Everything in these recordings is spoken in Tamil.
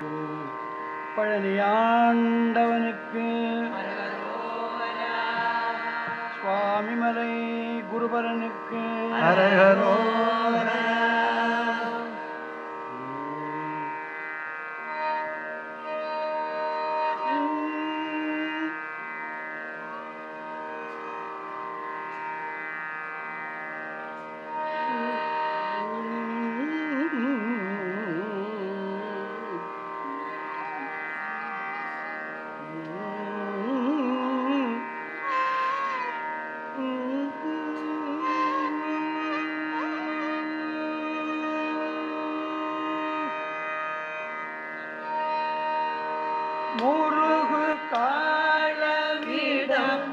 பழனியாண்டவனுக்கு சுவாமிமலை குருபரனுக்கு முருகு காலவிடம்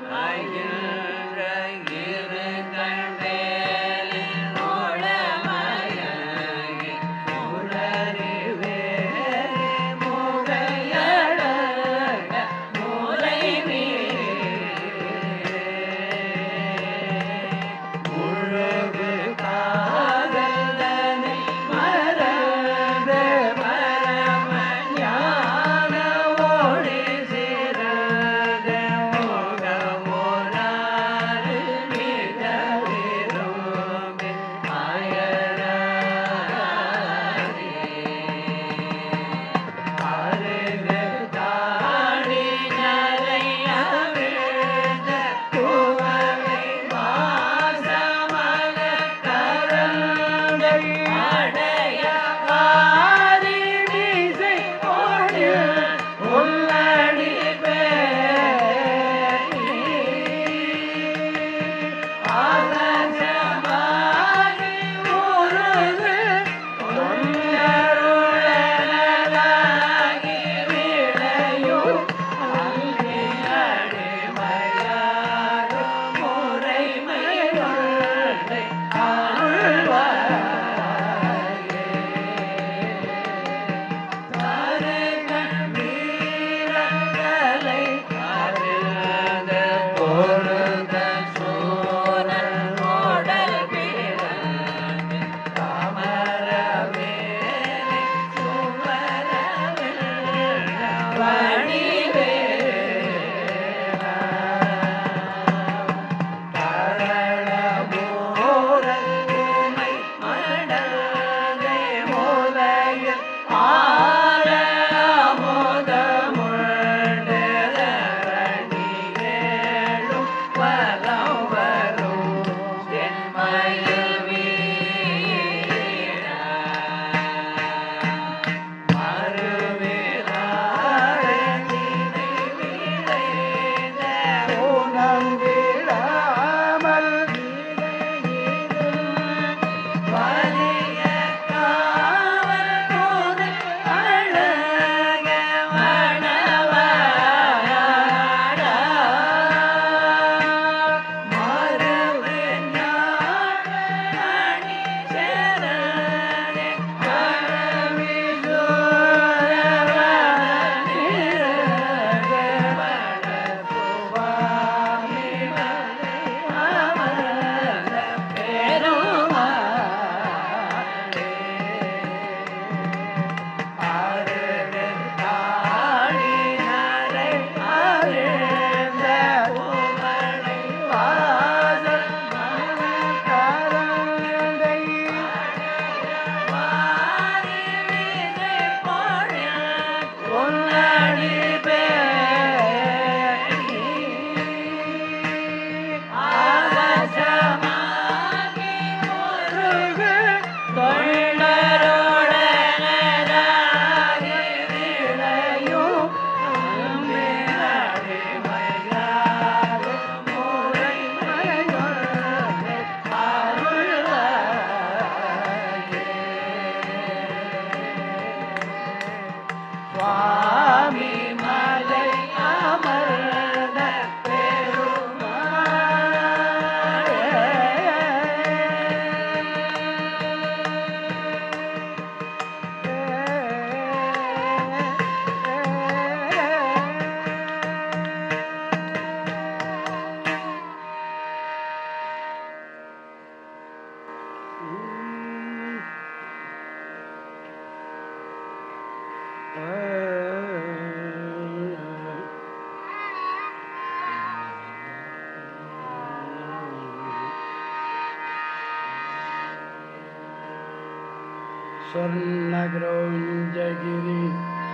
சொர்ணகிரோஞ்சகிரி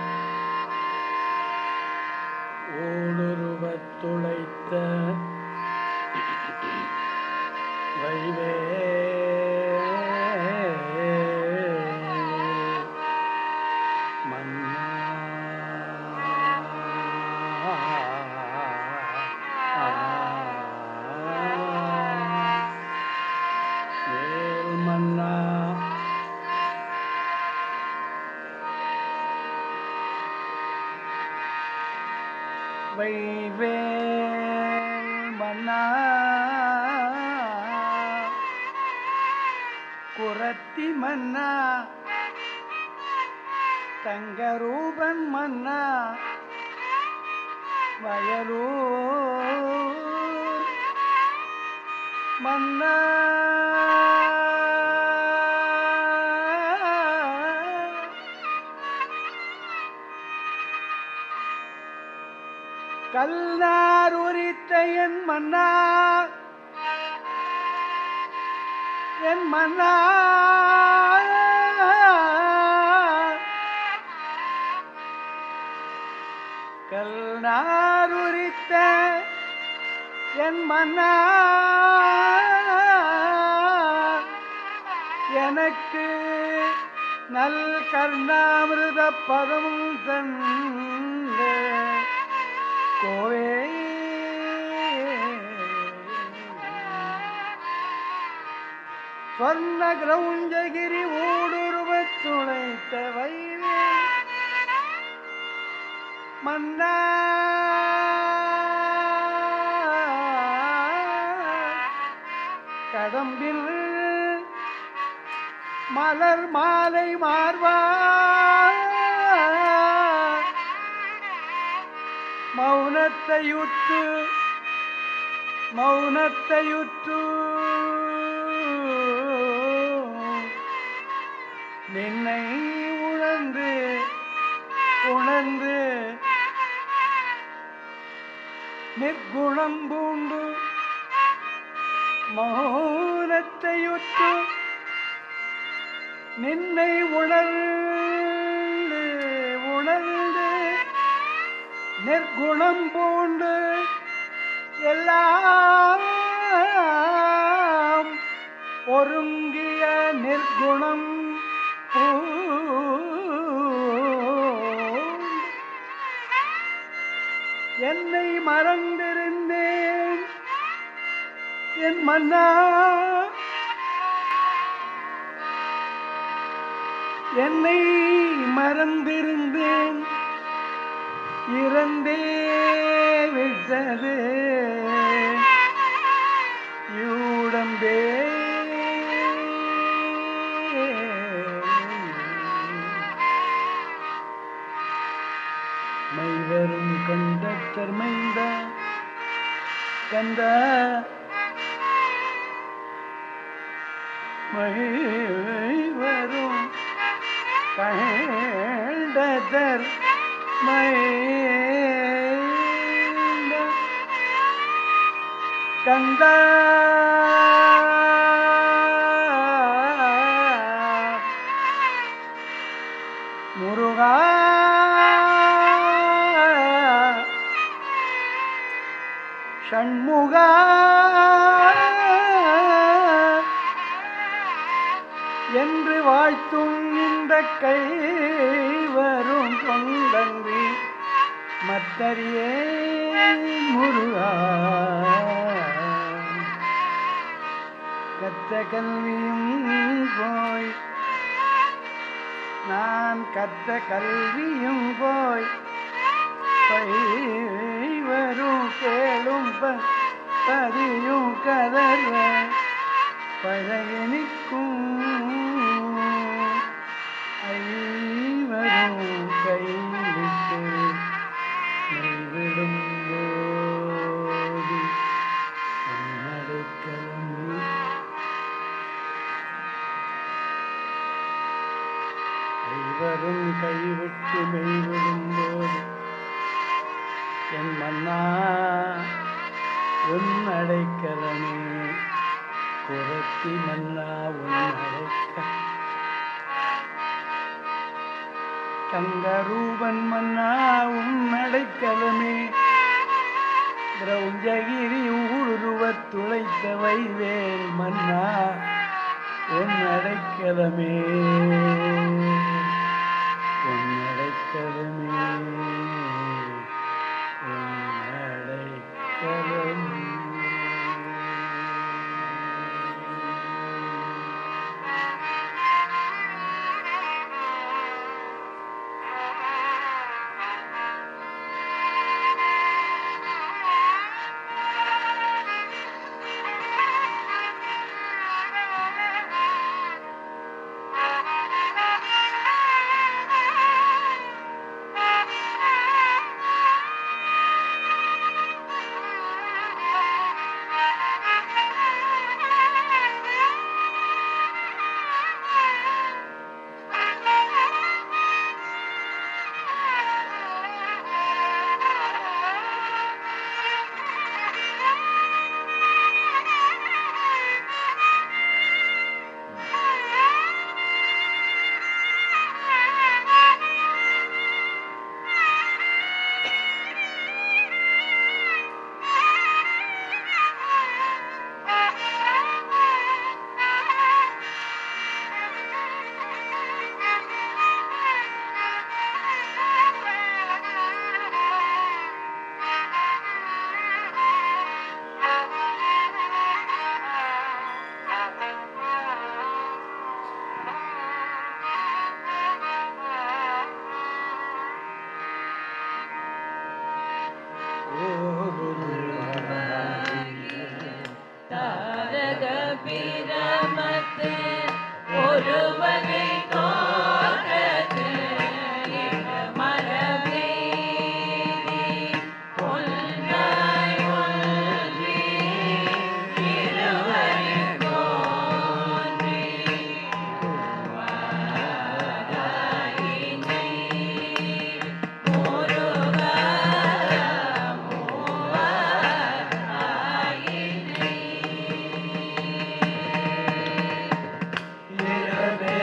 ஊடுருவத் துளைத்த வைவே மன்னா வேல் மன்னா வைவேல் மன்னா குரத்தி மன்னா தங்கரூபன் மன்னா வயலூர் மன்னா கல்லார் உரித்த என் மன்னா என் மன்னா கல்நார் உரித்த என் மன்னா எனக்கு நல் கர்ணாமிருத பதமும் தந்த கோவே சொர்ண கிரௌஞ்சகிரி ஊடுருவத் துளைத்த வைவே மன்னா கடம்பில் மலர் மாலை மார்வா மௌனத்தையுற்று மௌனத்தையுற்று நின்னை உணர்ந்து உணர்ந்து நிர்குணம் பூண்டு மௌனத்தையுற்று நின்னை உணர்ந்து உணர்ந்து நிர்குணம் பூண்டு எல்லாம் ஒருங்கிய நிர்குணம் பூண்டு என்னை மறந்திருந்தேன் என் மன்னா என்னை மறந்திருந்தேன் இறந்தே விட்டது யூடம்பே மைவரும் கண்டத்தர் மைந்த கந்த மைவரும் கண்டதர் மைந்த கந்த முருகா ஷண்முகா என்று வாழ்த்தும் இந்த கை வரும் தொண்டன்றி மத்தரியே முருகா கத்த கல்வியும் போய் நான் கத்த கல்வியும் போய் பை வரும் கேளும் ப- பதியும் கதற பழகனிக்கும் ஐவரும் கைவிட்டு மெய்விடும் போது உன்னடை கிளம்பி ஐவரும் கைவிட்டு மெய்விடும் போது என் மன்னா உன் அடைக்கலமே குரத்தி மன்னா உன் அடைக்க கங்கரூபன் மன்னா உன் அடைக்கலமே திரௌஞ்சகிரி ஊடுருவத் துளைத்த வைவேல் மன்னா உன் அடைக்கலமே உன் அடைக்கலமே உன் அடைக்கலமே தாரக பிரமத்து ஒருவகை தோற்றது மரபேரி ஒன்றாய் ஒன்றி இருவரை தோன்றி வாராயினை முருகா மூவாராயினை இரவே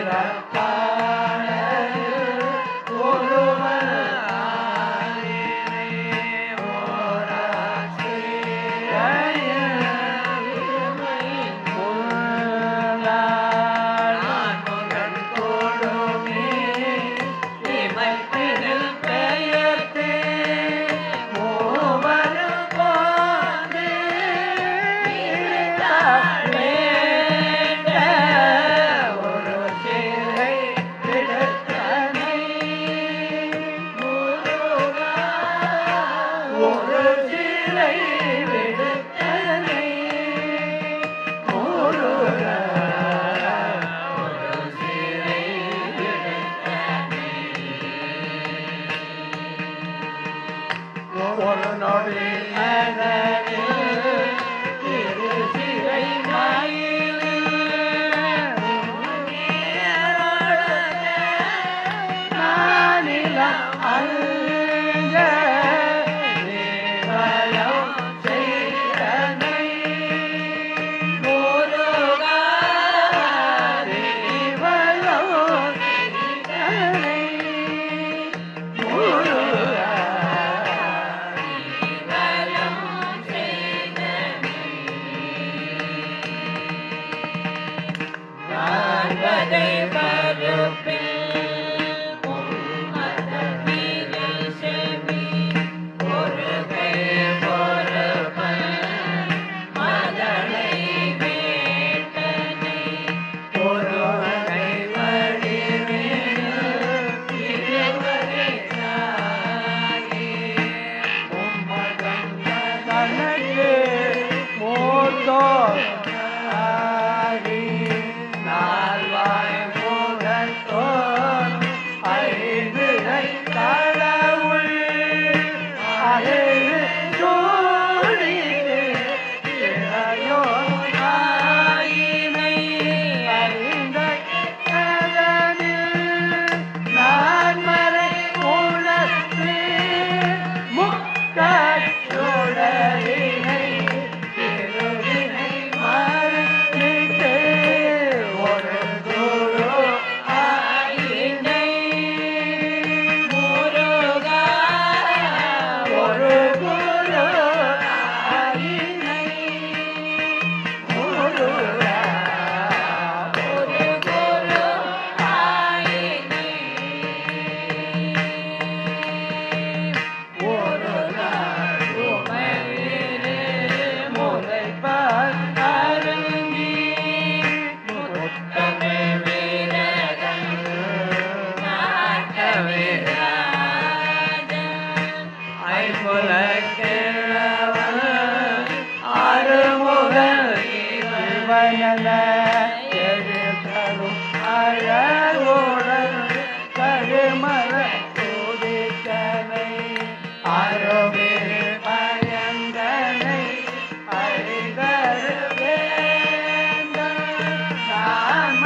தேவனன எழுதரும் அழகோடல் கடுமர கோதித்தனை அருமே பயந்தனை அறிதரு வேந்தன் நான்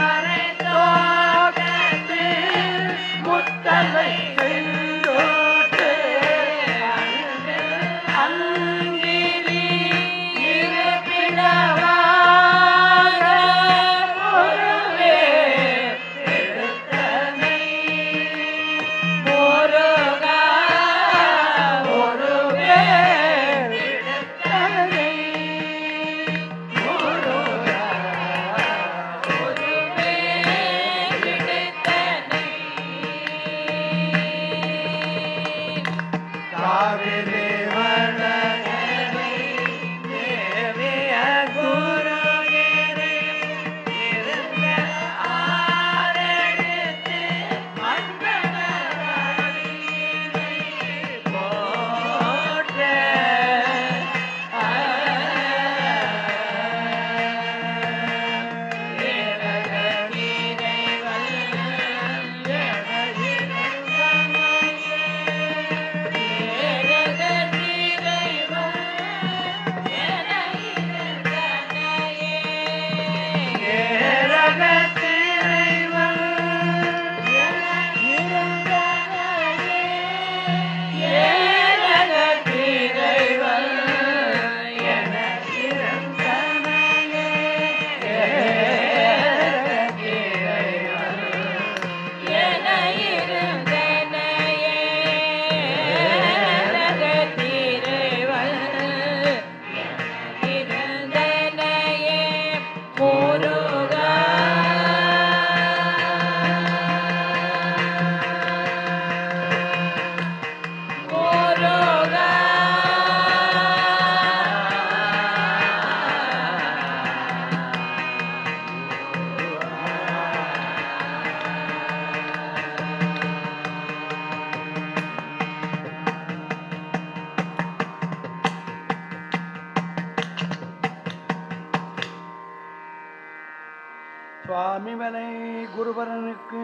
மறைத்தோட்டத்தில் முத்தலை சென்றோட்டு அங்கிலி இருப்பிடமாக ஒருவே எடுத்தனை முருகா ஒருவே எடுத்தனை முருகா ஒருவே காவிரி வளகரை தேவிய குருகிரி இருந்த ஆரெடுத்து மந்தனரை போற்ற சுவாமிமலை குருபரனுக்கு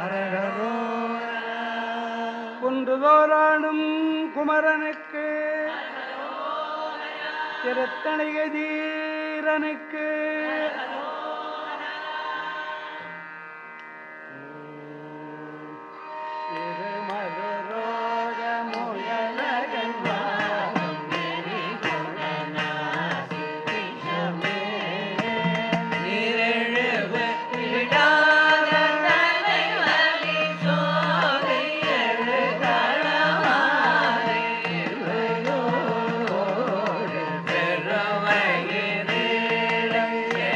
குன்றுதோராடும் குமரனுக்கு திருத்தணிகை தீரனுக்கு திருமதுரோக முயலகன் வாகம் நிரழுவு விடாத தலைவலி சோலை எழுதளவாய் பெருமையிலே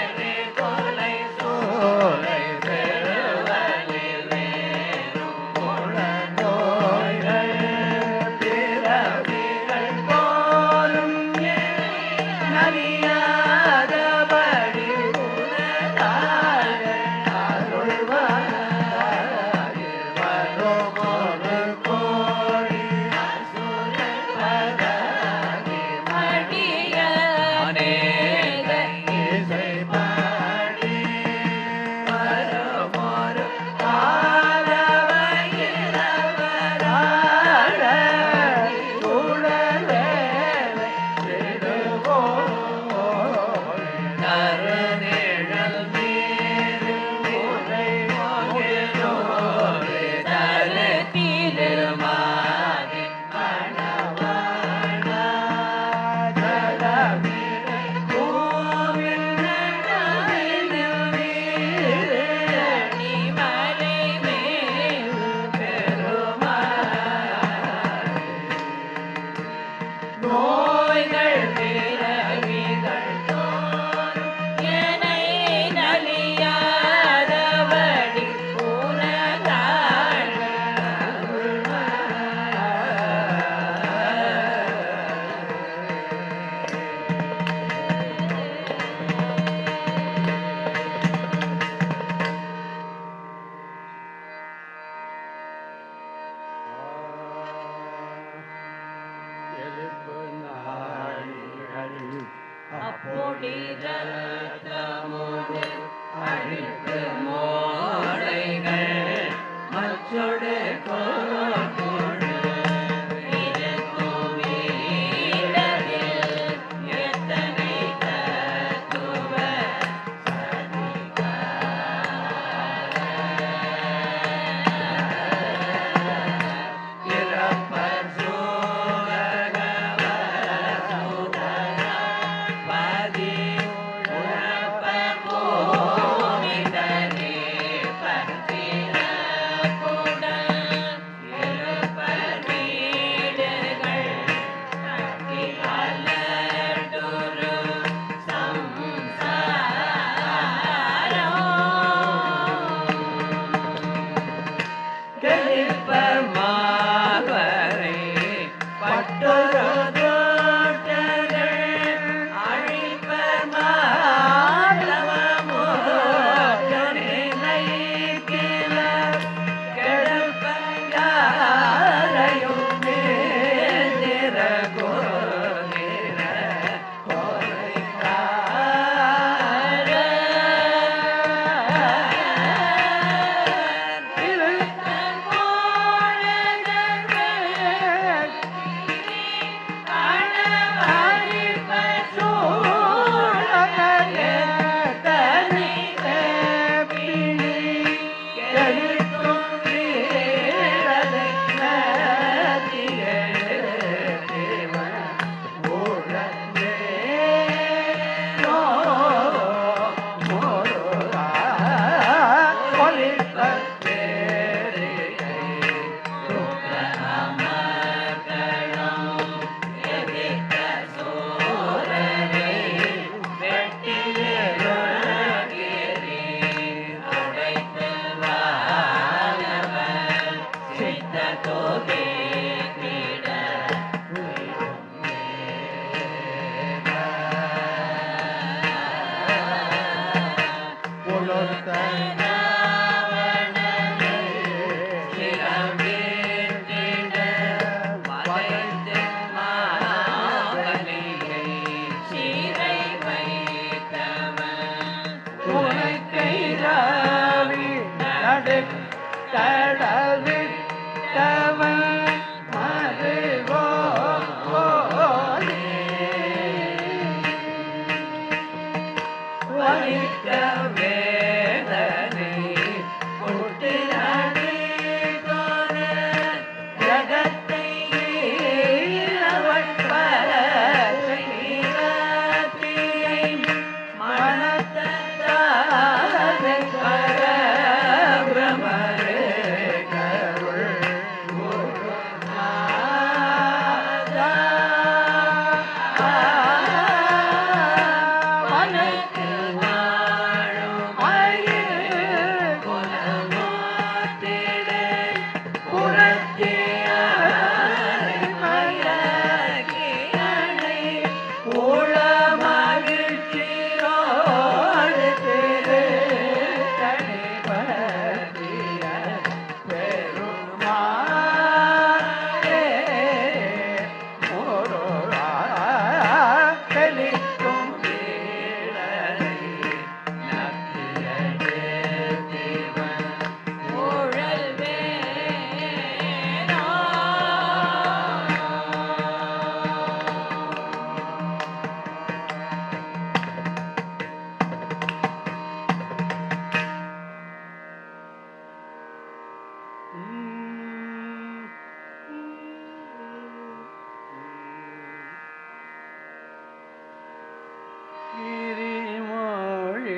கடலிட்டவன் மறுவோனே வலித்த வேதனை கொட்டு நடிதோர ஜகத்தை ஈரவட்பர நீராத்தியை மனத்தாரதை பர பிரமரே கருள் குருநாதா. மனத்தில் வாழும் அழிவு குலமோத்திடு புறத்தியாரை மயக்கி அணை உளமகிழ்ச்சியோடு திரு தனிபதிய பெருமாளே முருகா கலிக்கும் வீரரை நத்தியடே தேவன் ஊழல் வேணா கிரிமொழி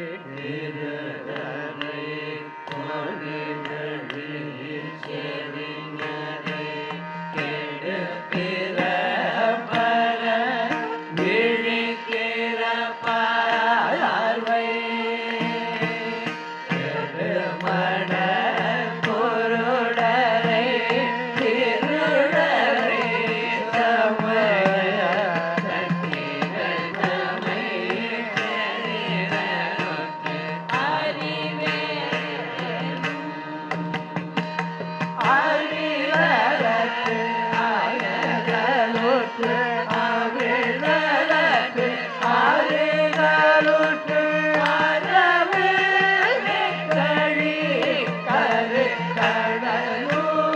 அறிவரத்து ஆயதலுற்று அவிழலத்து அறிதலுற்று அரவு கழி கரு கடலூடே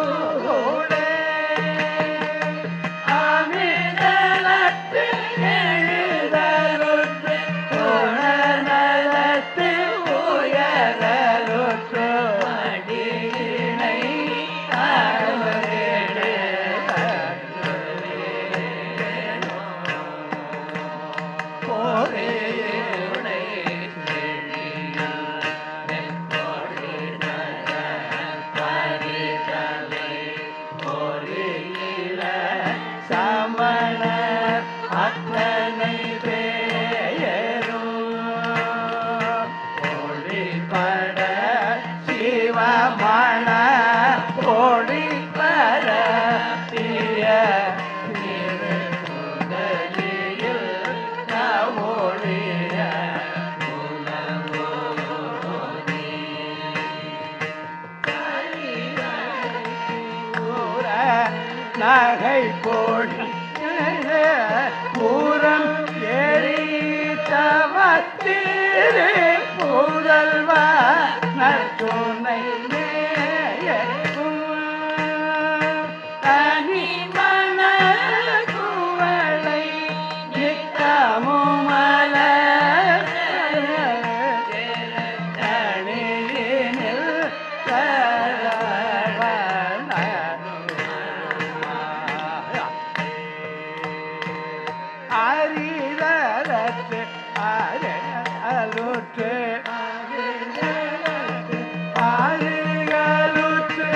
அமிதலத்து எழுதலுற்று உணர்நலத்து உயரலுற்று அடியினை சமண அத்தனை பேரும் ஒளிபட சிவமண ஒளிபட தீய திருமுதலியில் நவொழிய நகை போடி பூரம் எரித்தவத்திரு புதல்வ நற்றுணை தனி மன குவளை நித்தமுமல தனியில் அறிதரத்து அருளுற்று அருகலுற்று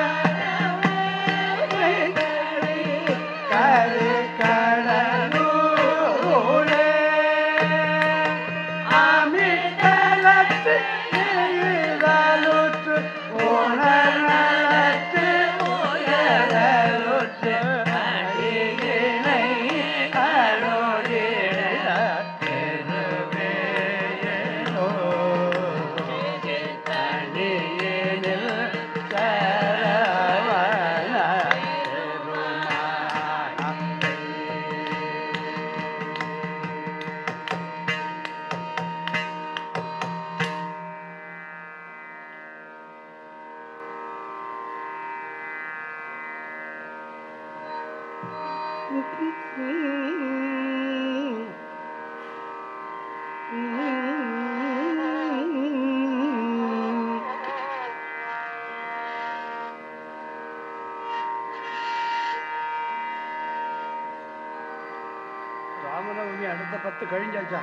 கரு கடலூரே அமிதலத்து எழுதலுற்று உணர்நலத்து உயரலுற்று அடியினை அருளிட பெருவேயோ தனியினில் சரவண பெருமாள் பத்து கழிஞ்சாச்சா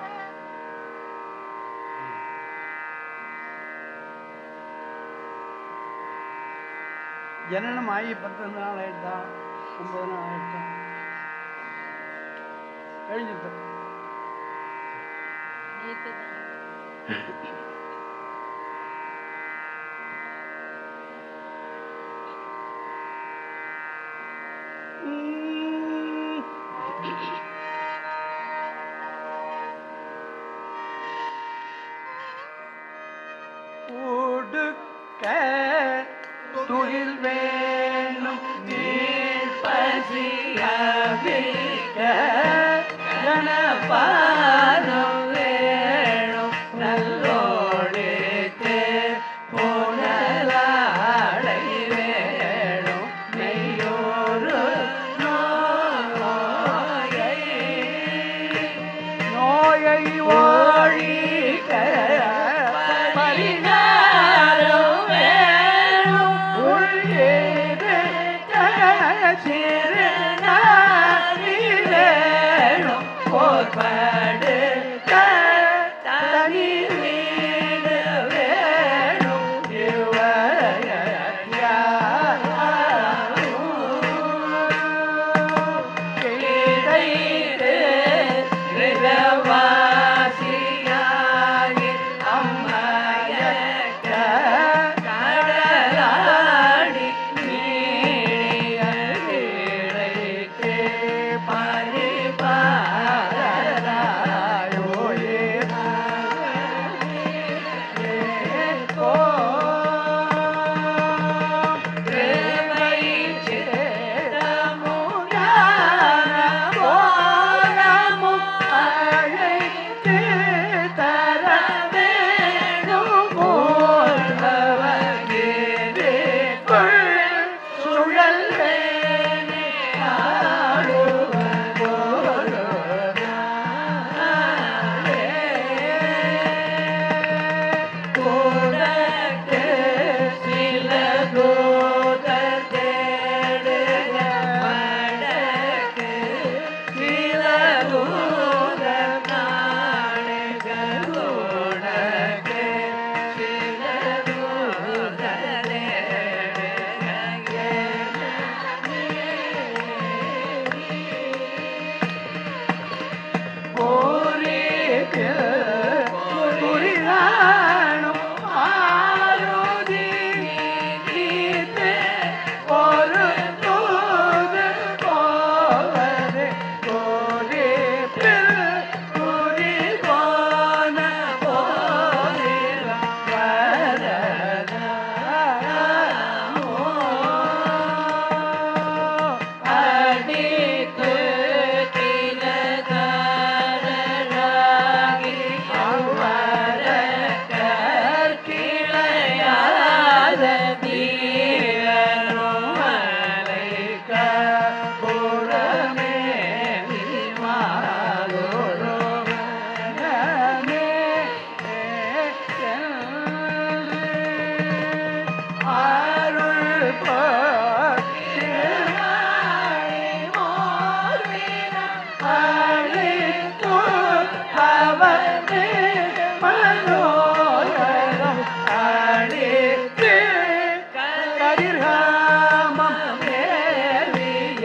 ஜனனம் ஆகி பத்து நாள் ஆயிட்டா ஒன்பது நாள் ஆயிட்டா கழிஞ்சிட்டு உடுக்க துயில் வேணும் நீர் பசிய பாரம் வேணும் நல்லோடுக்கு புனலாடை வேணும் மெய்யோரு நோயை நோயை ஒழிக்க பரிகாரம் வேணும் ஒழியேது சிறு நாரி வேணும் போர்படு தனி வீடு வேணும் கிடைத்து ரிதவாசியாகி அம்மையக்க கடலாடி நீடிய கிடைத்து பரிபாலராயோயே கிருபை சித்தமுயான போலமும் அழைத்து தர வேணும் போல்பவகிரிக்குள் சுழல் வேணி கூடக்கு சில தூதர் தேடுக மடக்கு சில தூதர் நாடுக கூடக்கு சில தூதர் குறிகாணும் ஆரோதி நீத்து ஒரு தூது போவது குறிப்பில் குறி போன போதில் வரதா அடிக்கு திலகரராகி அவ்வரக்கர் கிளையாத தீரனும் மலைக்க புறமே கதிர்காமம் ஏறிய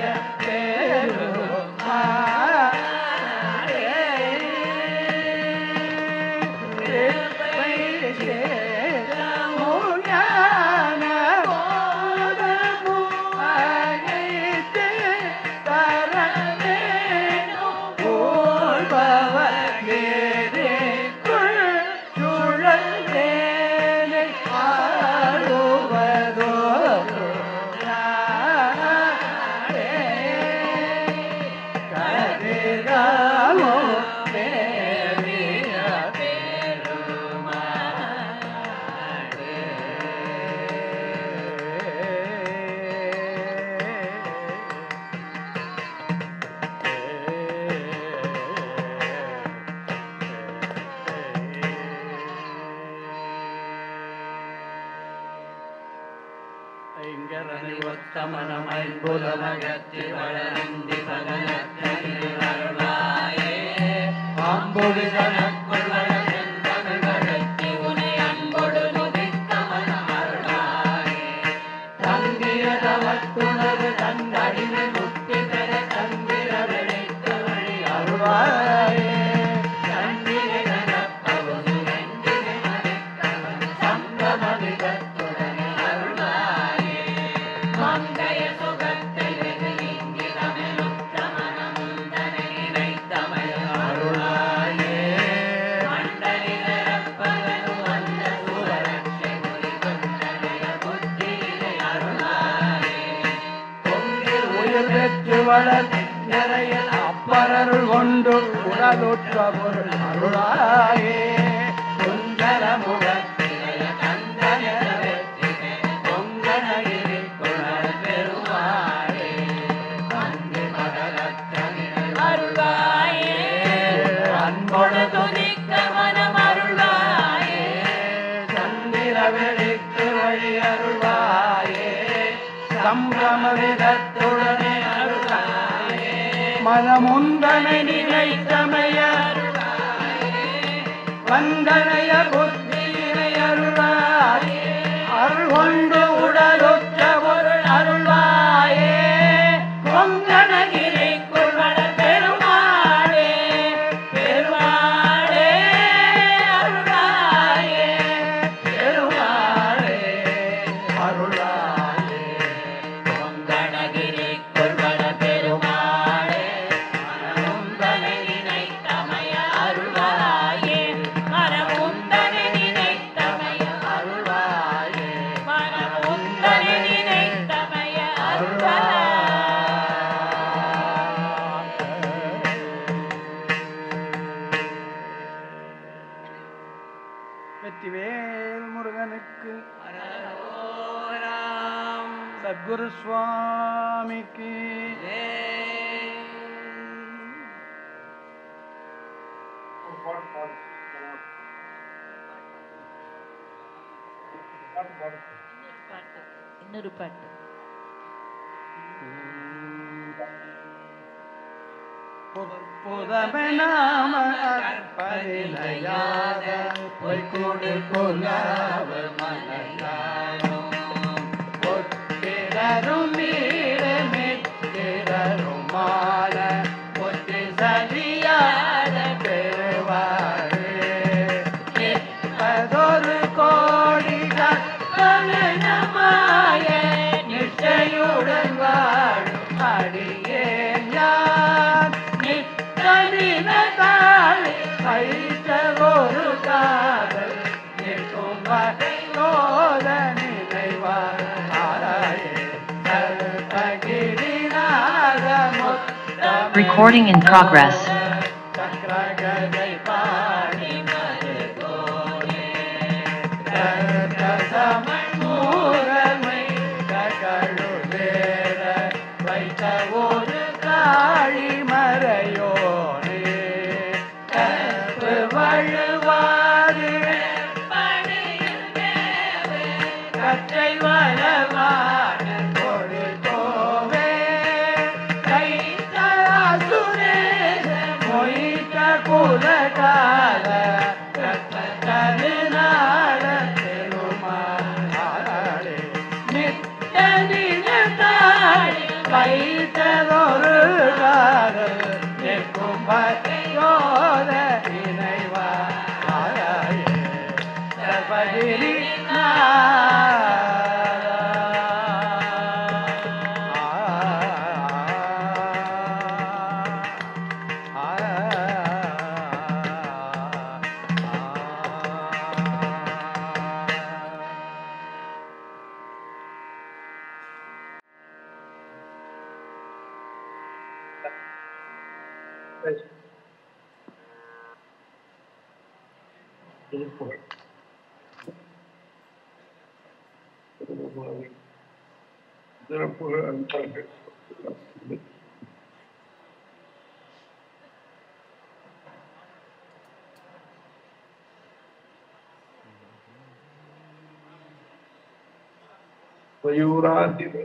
ஐங்கரனை உத்தமனம் ஐம்புலமகற்றி வளர்ந்தி சகலத்தை அருளாயே அம்பொடு தனக்குள் வளர்ந்தமிழ் வளர்த்தி உனை அன்பொடு நுதிக்க மனம் அருளாயே தங்கிய தவத்துணர்வு தந்தடிமை முக்தி பெற தந்திர விளைத்த வழி அருளாயே தண்டினை நனப்பவது நெஞ்சினை மறைத்தவன் சங்கம விதத்துடனே அருளாயே மங்கைய சுகத்தை வெகு நீங்கி தமிழுற்ற மனமுந்தனை நினைத்தமைய அருளாயே மண்டலிரப்பவனும் அந்த சூரரட்சை முறிவந்தனைய புத்தியினை அருளாயே பொங்கில் உயிர் பெற்று வளர் நிறைய அப்பரருள் கொண்டு உடலுற்ற பொருள் அருளாயே சுந்தர முகத்திரைய கந்தன வெற்றினை பொங்கனகிரி குணர் பெருமாளே அன்பு மகளத்தனில் அருளாயே அன்பொடு துதிக்க மனம் அருளாயே சந்திர வெளிக்கு வழி அருளாயே சம்பிரம விதத்துடனே அருளாயே மனமுந்தனை நினைத்தமைய வந்தனைய புத்தியினை அருளாயே அருள் கொண்டு உடலுற்ற பொருள் அருளாயே பொங்கனகிரிக்குள் வளர் பெருமாளே பெருமாளே அருளாயே பெருமாளே அருளாயே பொங்கனகிரிக்குள் வளர் பெருமாளே மனமுந்தனை நினைத்தமைய அருளாயே மனமுந்தனை நினைத்தமைய அருளாயே மனமுந்தனை நினைத்தமைய வெற்றிவேல் முருகனுக்கு சத்குரு சுவாமிக்கு இன்னொரு பாட்டு புதமெனாம அற்பதிலையாத பொய்கூடு கொல்லாவ மனதானும் பொத்திரரும் நீரமித்திரரும் மால பொத்தி சதியாத பெருவாழே நிற்பதொரு கோடி கற்பனமாய நிச்சயுடன் வாழும் அடியே யான் நித்தனினதாள் வைத்த ஒரு காதல் நிற்கும் வகையோத நினைவார் ஆராயே சர்வகிரிநாத முத்தமிழ் Recording in progress. சக்கரகதை பாடி மருகோனே சர்க்கசமன் மூரமை ககழுதேர வைத்த ஒரு காழி மறையோனே கற்பு வழுவாது கற்றை வளவான கொடி கோவே கைத்தராசுரேச மொய்த்த குலகால கருநாள பெருமாளே நித்த நினதாள் வைத்ததொரு காதல் நிற்கும் பகையோத நினைவா ஆராயே சர்வகிரி சிறப்பு அன்பர்கள் மயூராதிப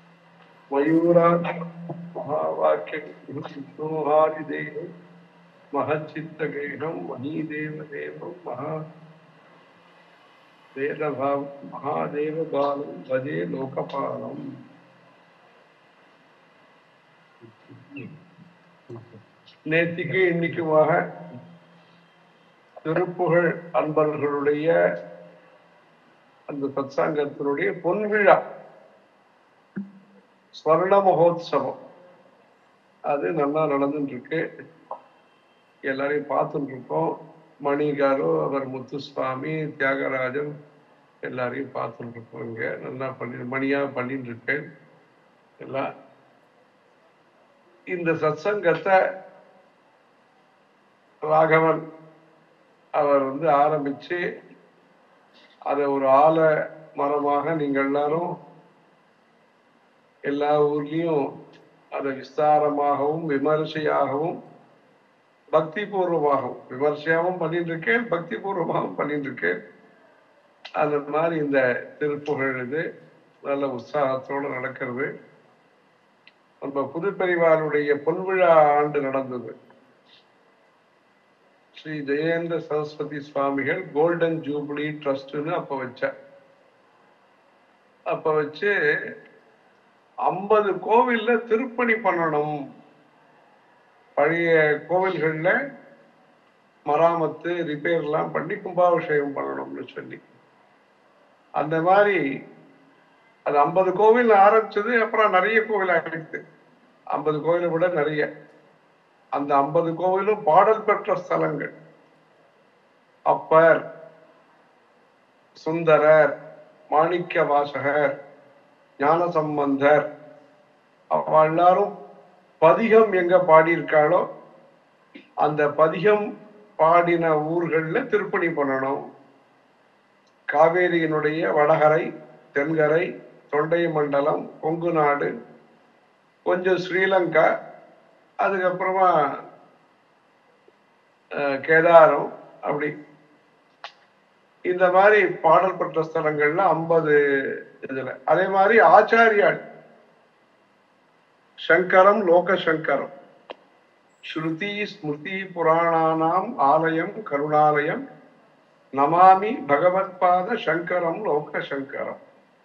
மயூராதி மகாவாக்கிய சிந்தோஹாரி தேகம் महच्चित्तगेहं महीदेवदेवं महा वेदभाव महादेवबालं भजे लोकपालम् நேத்திக்கு இன்னைக்குமாக திருப்புகழ் அன்பர்களுடைய அந்த சத்சங்கத்தினுடைய பொன்விழா ஸ்வர்ண மகோத்சவம் அது நல்லா நடந்துட்டு இருக்கு எல்லாரையும் பார்த்துட்டு இருக்கோம் மணிகாரு அவர் முத்துசுவாமி தியாகராஜன் எல்லாரையும் பார்த்துட்டு இருக்கோம் இங்க நல்லா பண்ணி மணியா பண்ணிட்டு இருக்கேன் எல்லாம் இந்த சத்சங்கத்தை ராகவன் அவர் வந்து ஆரம்பிச்சு அதை ஒரு ஆல மரமாக நீங்க எல்லாரும் எல்லா ஊர்லயும் அதை விஸ்தாரமாகவும் விமர்சையாகவும் பக்தி பூர்வமாகவும் விமர்சையாகவும் பண்ணிட்டு இருக்கேன் பக்தி பூர்வமாகவும் பண்ணிட்டு இருக்கேன் அந்த மாதிரி இந்த திருப்புகழ் இது நல்ல உற்சாகத்தோடு நடக்கிறது நம்ம புதுப்பெரிவாருடைய பொன்விழா ஆண்டு நடந்தது ஸ்ரீ ஜெயேந்திர சரஸ்வதி சுவாமிகள் கோல்டன் ஜூப்ளி ட்ரஸ்ட்னு அப்ப வச்சார் அப்ப வச்சு ஐம்பது கோவில்ல திருப்பணி பண்ணணும் பழைய கோவில்கள்ல மராமத்து ரிப்பேர்லாம் பண்ணி கும்பாபிஷேகம் பண்ணணும்னு சொல்லி அந்த மாதிரி அது ஐம்பது கோவில் ஆரம்பிச்சது அப்புறம் நிறைய கோவில் ஆகிடுது ஐம்பது கோவிலை விட நிறைய அந்த ஐம்பது கோவிலும் பாடல் பெற்ற ஸ்தலங்கள் அப்பர் சுந்தரர் மாணிக்க வாசகர் ஞானசம்பந்தர் அவ எல்லாரும் பதிகம் எங்க பாடியிருக்காளோ அந்த பதிகம் பாடின ஊர்கள்ல திருப்பணி பண்ணணும் காவேரியினுடைய வடகரை தென்கரை தொண்டை மண்டலம் கொங்கு நாடு கொஞ்சம் ஸ்ரீலங்கா அதுக்கப்புறமா அஹ், கேதாரம் அப்படி இந்த மாதிரி பாடல் பெற்ற ஸ்தலங்கள்ல ஐம்பது இதுல அதே மாதிரி ஆச்சாரியால் சங்கரம் லோக சங்கரம் ஸ்ருதி ஸ்மிருதி புராணானாம் ஆலயம் கருணாலயம் நமாமி பகவத்பாத சங்கரம் லோக சங்கரம்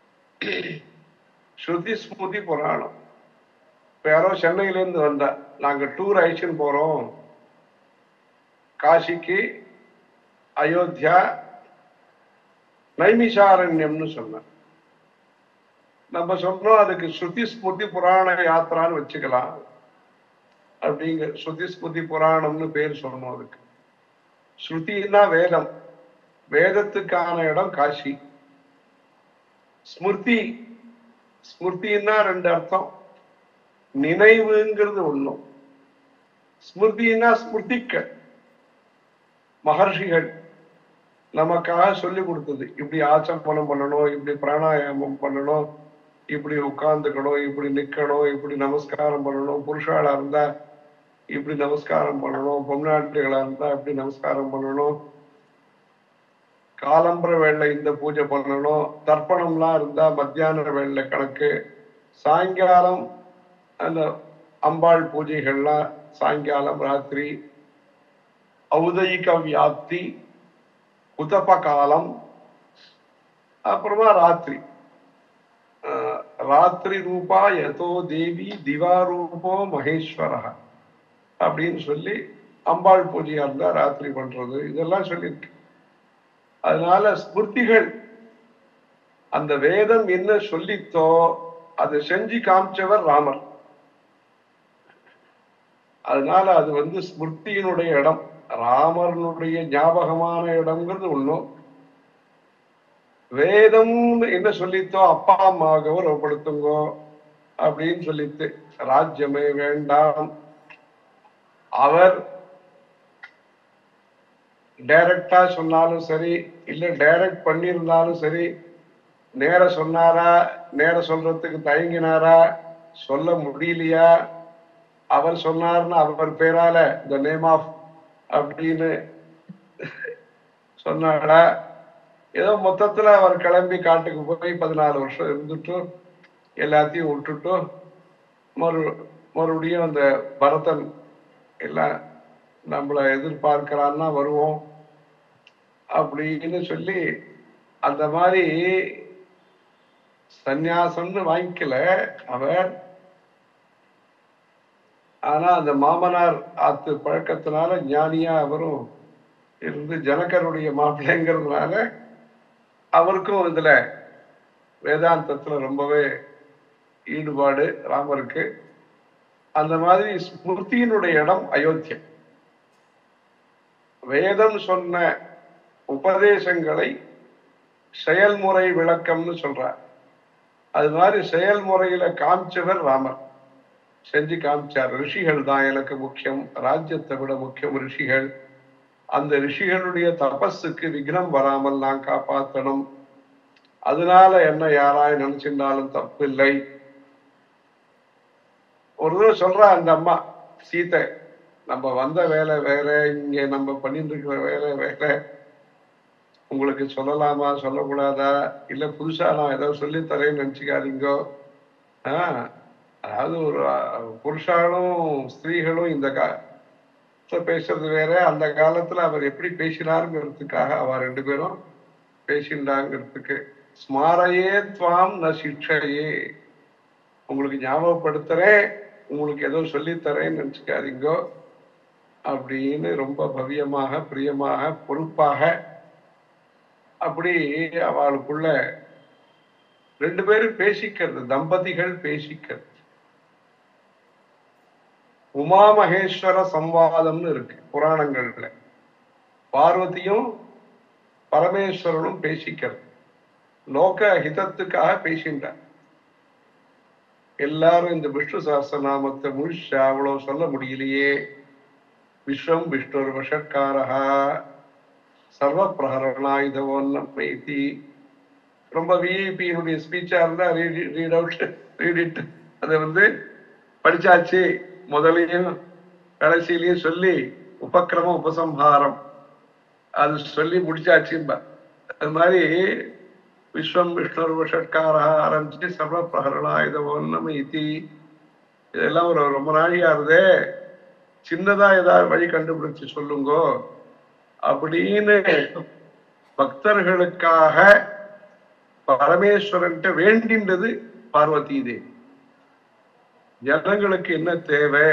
ஸ்ருதி ஸ்மிருதி புராணம் இப்ப யாரோ சென்னையில இருந்து வந்தா நாங்க டூர் அழிச்சுன்னு போறோம் காசிக்கு அயோத்தியா நைமிஷாரண்யம்னு சொன்னேன் நம்ம சொன்னோம் அதுக்கு ஸ்ருதி ஸ்மிருதி புராண யாத்திரான்னு வச்சுக்கலாம் அப்படிங்கிற ஸ்ருதி ஸ்மிருதி புராணம்னு பேர் சொன்னோம் அதுக்கு ஸ்ருதினா வேதம் வேதத்துக்கான இடம் காசி ஸ்மிருதி ஸ்மிருதின்னா ரெண்டு அர்த்தம் நினைவுங்கிறது ஒண்ணும் ஸ்மிருதினா ஸ்மிருதிக்க மகர்ஷிகள் நமக்காக சொல்லி கொடுத்தது இப்படி ஆச்சமனம் பண்ணணும் இப்படி பிராணாயாமம் பண்ணணும் இப்படி உட்கார்ந்துக்கணும் இப்படி நிக்கணும் இப்படி நமஸ்காரம் பண்ணணும் புருஷாளா இருந்தா இப்படி நமஸ்காரம் பண்ணணும் பொம்நாட்டுகளா இருந்தா இப்படி நமஸ்காரம் பண்ணணும் காலம்பர வேளை இந்த பூஜை பண்ணணும் தர்ப்பணம்லாம் இருந்தா மத்தியான வேளை கணக்கு சாயங்காலம் அந்த அம்பாள் பூஜைகள்லாம் சாயங்காலம் ராத்திரி ஔதயிக வியாப்தி உதப காலம் அப்புறமா ராத்திரி அஹ், ராத்திரி ரூபா யதோ தேவி திவா ரூபோ மகேஸ்வரா அப்படின்னு சொல்லி அம்பாள் பூஜையா இருந்தா ராத்திரி பண்றது இதெல்லாம் சொல்லியிருக்கு அதனால ஸ்மிருதிகள் அந்த வேதம் என்ன சொல்லித்தோ அதை செஞ்சு காமிச்சவர் ராமர் அதனால அது வந்து ஸ்மிருதியினுடைய இடம் ராமர்னுடைய ஞாபகமான இடம்ங்கிறது ஒண்ணும் வேதம் என்ன சொல்லித்தோ அப்பா அம்மா கௌரவப்படுத்துங்கோ அப்படின்னு சொல்லித்து ராஜ்யமே வேண்டாம் அவர் டைரக்டா சொன்னாலும் சரி இல்ல டைரக்ட் பண்ணியிருந்தாலும் சரி நேர சொன்னாரா நேர சொல்றதுக்கு தயங்கினாரா சொல்ல முடியலையா அவர் சொன்னார்னு அவர் பேரால த நேம் ஆஃப் அப்படின்னு சொன்னாடா ஏதோ மொத்தத்துல அவர் கிளம்பி காட்டுக்கு போய் பதினாலு வருஷம் இருந்துட்டு எல்லாத்தையும் விட்டுட்டு மறு மறுபடியும் அந்த பரதன் எல்லாம் நம்மளை எதிர்பார்க்கிறான்னா வருவோம் அப்படின்னு சொல்லி அந்த மாதிரி சந்நியாசம்னு வாங்கிக்கல அவர் ஆனா அந்த மாமனார் ஆத்து பழக்கத்தினால ஞானியா அவரும் இருந்து ஜனகருடைய மாப்பிள்ளைங்கிறதுனால அவருக்கும் இதுல வேதாந்தத்துல ரொம்பவே ஈடுபாடு ராமருக்கு அந்த மாதிரி ஸ்மிருதியினுடைய இடம் அயோத்தியம் வேதம் சொன்ன உபதேசங்களை செயல்முறை விளக்கம்னு சொல்றார் அது மாதிரி செயல்முறையில காமிச்சவர் ராமர் செஞ்சு காமிச்சார் ரிஷிகள் தான் எனக்கு முக்கியம் ராஜ்யத்தை விட முக்கியம் ரிஷிகள் அந்த ரிஷிகளுடைய தபஸுக்கு விக்னம் வராமல் நான் காப்பாற்றணும் அதனால என்ன யாராய் நினைச்சிருந்தாலும் தப்பில்லை ஒரு தடவை சொல்றா அந்த அம்மா சீதை நம்ம வந்த வேலை வேற இங்க நம்ம பண்ணிட்டு இருக்கிற வேலை வேற உங்களுக்கு சொல்லலாமா சொல்லக்கூடாதா இல்ல புதுசா நான் ஏதோ சொல்லித்தரேன்னு நினைச்சுக்காதீங்கோ ஆஹ் அதாவது ஒரு அஹ், புருஷாலும் ஸ்திரீகளும் இந்த காலத்துல பேசுறது வேற அந்த காலத்துல அவர் எப்படி பேசினாருங்கிறதுக்காக அவ ரெண்டு பேரும் பேசிண்டாங்கிறதுக்கு ஸ்மாரையே துவாம் ந சிக்ஷையே உங்களுக்கு ஞாபகப்படுத்துறேன் உங்களுக்கு ஏதோ சொல்லித்தரேன்னு நினைச்சுக்காதீங்கோ அப்படின்னு ரொம்ப பவ்யமாக பிரியமாக பொறுப்பாக அப்படி அவளுக்குள்ள ரெண்டு பேரும் பேசிக்கிறது தம்பதிகள் பேசிக்கிறது உமா மகேஸ்வர சம்வாதம்னு இருக்கு புராணங்கள்ல பார்வதியும் பரமேஸ்வரனும் பேசிக்கிறது லோக ஹிதத்துக்காக பேசின்றார் எல்லாரும் இந்த விஷ்ணு சஹஸ்ரநாமத்தை முழுசா அவ்வளவு சொல்ல முடியலையே விஸ்வம் விஷ்ணுர் வஷட்காரா சர்வ பிரகரணாயுதவோன்னம் பேத்தி ரொம்ப விஐபியினுடைய ஸ்பீச்சா இருந்தா ரீட் அவுட் ரீட் இட் அதை வந்து படிச்சாச்சு முதலையும் கடைசியிலையும் சொல்லி உபக்கிரம உபசம்ஹாரம் அது சொல்லி முடிச்சாச்சும்பா அது மாதிரி விஸ்வம் விஷ்ணு விஷட்காரா ஆரம்பிச்சு சர்வ பிரகரணாயுத ஒன்னம் இத்தி இதெல்லாம் ஒரு ரொம்ப நாழியா இருதே சின்னதா ஏதாவது வழி கண்டுபிடிச்சு சொல்லுங்கோ அப்படின்னு பக்தர்களுக்காக பரமேஸ்வரன்ட்ட வேண்டின்றது பார்வதி தேவி ஜனங்களுக்கு என்ன தேவை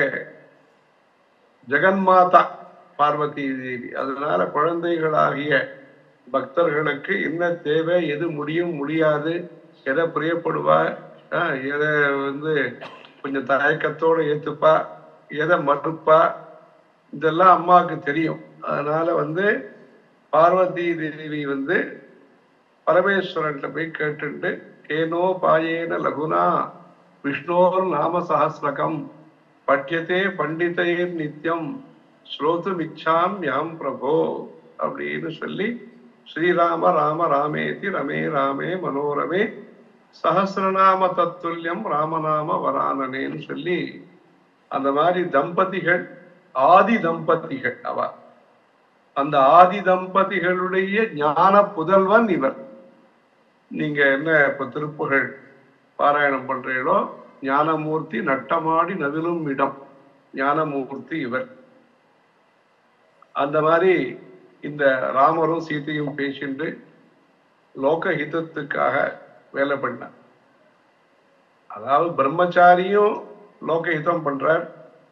ஜெகன்மாதா பார்வதி தேவி அதனால குழந்தைகளாகிய பக்தர்களுக்கு என்ன தேவை எது முடியும் முடியாது எதை பிரியப்படுவா ஆஹ், எதை வந்து கொஞ்சம் தயக்கத்தோட ஏத்துப்பா எதை மறுப்பா இதெல்லாம் அம்மாவுக்கு தெரியும் அதனால வந்து பார்வதி தேவி வந்து பரமேஸ்வரன்ட்ட போய் கேட்டுண்டு ஏனோ பாயேன லகுனா விஷ்ணோர் நாம சஹஸ்ரகம் பட்யத்தே பண்டிதைர் நித்யம் ஸ்ரோதும் இச்சாம் யாம் பிரபோ அப்படின்னு சொல்லி ஸ்ரீராம ராம ராமேதி ரமே ராமே மனோரமே சஹசிரநாம தத்துல்யம் ராமநாம வரானனேன்னு சொல்லி அந்த மாதிரி தம்பதிகள் ஆதி தம்பதிகள் அவ அந்த ஆதி தம்பதிகளுடைய ஞான புதல்வன் இவர் நீங்க என்ன இப்ப திருப்புகழ் பாராயணம் பண்றீங்களோ ஞானமூர்த்தி நட்டமாடி நவிலும் இடம் ஞானமூர்த்தி இவர் அந்த மாதிரி இந்த ராமரும் சீதையும் பேசிண்டு லோக ஹிதத்துக்காக வேலை பண்ணார் அதாவது பிரம்மச்சாரியும் லோக ஹிதம் பண்றார்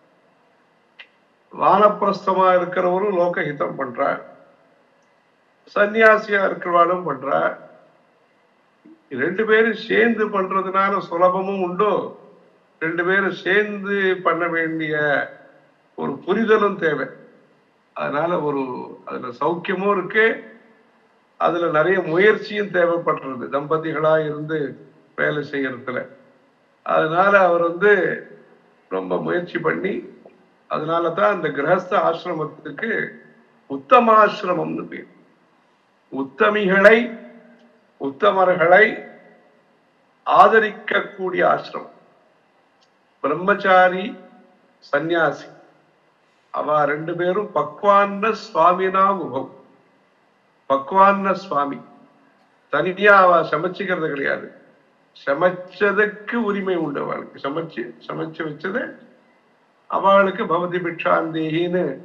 வானப்பிரஸ்தமா இருக்கிறவரும் லோக ஹிதம் பண்றார் சன்னியாசியா இருக்கிறவாளும் பண்றார் ரெண்டு பேரும் சேர்ந்து பண்றதுனால சுலபமும் உண்டோ ரெண்டு பேரும் சேர்ந்து பண்ண வேண்டிய ஒரு புரிதலும் தேவை அதனால ஒரு அதுல சௌக்கியமும் இருக்கு அதுல நிறைய முயற்சியும் தேவைப்படுறது தம்பதிகளா இருந்து வேலை செய்யறதுல அதனால அவர் வந்து ரொம்ப முயற்சி பண்ணி அதனால தான் இந்த கிரகஸ்த ஆசிரமத்துக்கு உத்தமாசிரமம்னு பேர் உத்தமிகளை உத்தமர்களை ஆதரிக்கக்கூடிய ஆசிரமம் பிரம்மச்சாரி சந்நியாசி அவ ரெண்டு பேரும் பக்வான்ன சுவாமினா முகம் பக்வான்ன சுவாமி தனியா அவ சமைச்சுக்கிறது கிடையாது சமைச்சதுக்கு உரிமை உண்டு அவளுக்கு சமைச்சு சமைச்சு வச்சது அவளுக்கு பவதி பிக்ஷாந்தேகின்னு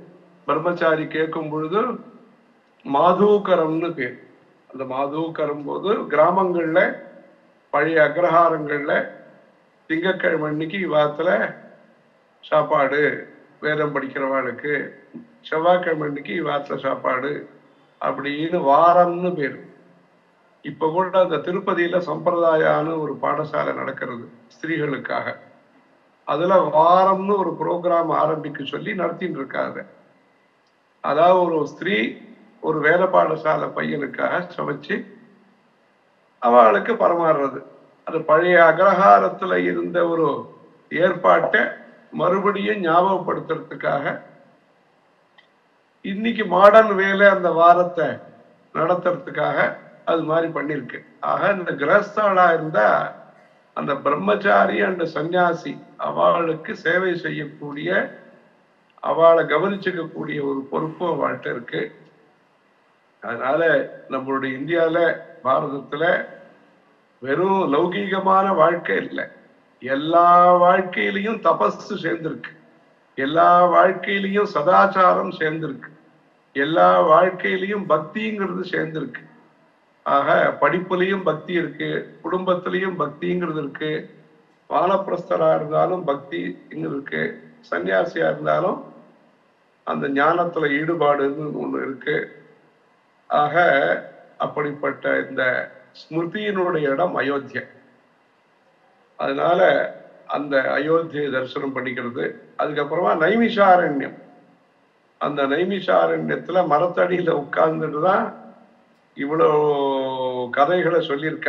பிரம்மச்சாரி கேட்கும் பொழுது மாதூக்கரம்னு பேர் அந்த மாதூக்கரம் போது கிராமங்கள்ல பழைய அக்ரஹாரங்கள்ல திங்கட்கிழமை அன்னைக்கு வாரத்துல சாப்பாடு வேதம் படிக்கிறவாளுக்கு செவ்வாய்க்கிழமை அன்னைக்கு வாரத்துல சாப்பாடு அப்படின்னு வாரம்னு பேரு இப்ப கூட அந்த திருப்பதியில சம்பிரதாயான்னு ஒரு பாடசாலை நடக்கிறது ஸ்திரீகளுக்காக அதுல வாரம்னு ஒரு ப்ரோக்ராம் ஆரம்பிக்க சொல்லி நடத்திட்டு இருக்காங்க அதாவது ஒரு ஸ்திரீ ஒரு வேலை பாடசாலை பையனுக்காக சமைச்சு அவளுக்கு பரமாறுறது அது பழைய அக்ரஹாரத்துல இருந்த ஒரு ஏற்பாட்டை மறுபடியும் ஞாபகப்படுத்துறதுக்காக இன்னைக்கு மாடர்ன் வேலை அந்த வாரத்தை நடத்துறதுக்காக அது மாதிரி பண்ணிருக்கு ஆக இந்த கிரஸ்தாளா இருந்தா அந்த பிரம்மச்சாரி அந்த சன்னியாசி அவளுக்கு சேவை செய்யக்கூடிய அவளை கவனிச்சுக்கக்கூடிய ஒரு பொறுப்பு அவள்கிட்ட இருக்கு அதனால நம்மளுடைய இந்தியால பாரதத்துல வெறும் லௌகீகமான வாழ்க்கை இல்லை எல்லா வாழ்க்கையிலையும் தபஸ் சேர்ந்திருக்கு எல்லா வாழ்க்கையிலையும் சதாச்சாரம் சேர்ந்திருக்கு எல்லா வாழ்க்கையிலையும் பக்திங்கிறது சேர்ந்திருக்கு ஆக படிப்புலையும் பக்தி இருக்கு குடும்பத்திலையும் பக்திங்கிறது இருக்கு வானப்பிரஸ்தரா இருந்தாலும் பக்திங்கிறது இருக்கு சன்னியாசியா இருந்தாலும் அந்த ஞானத்துல ஈடுபாடுன்னு ஒண்ணு இருக்கு ஆக அப்படிப்பட்ட இந்த ஸ்மிருதியினுடைய இடம் அயோத்தியா அதனால அந்த அயோத்தியை தரிசனம் பண்ணிக்கிறது அதுக்கப்புறமா நைமிஷாரண்யம் அந்த நைமிஷாரண்யத்துல மரத்தடியில உட்கார்ந்துட்டு தான் இவ்வளோ கதைகளை சொல்லியிருக்கா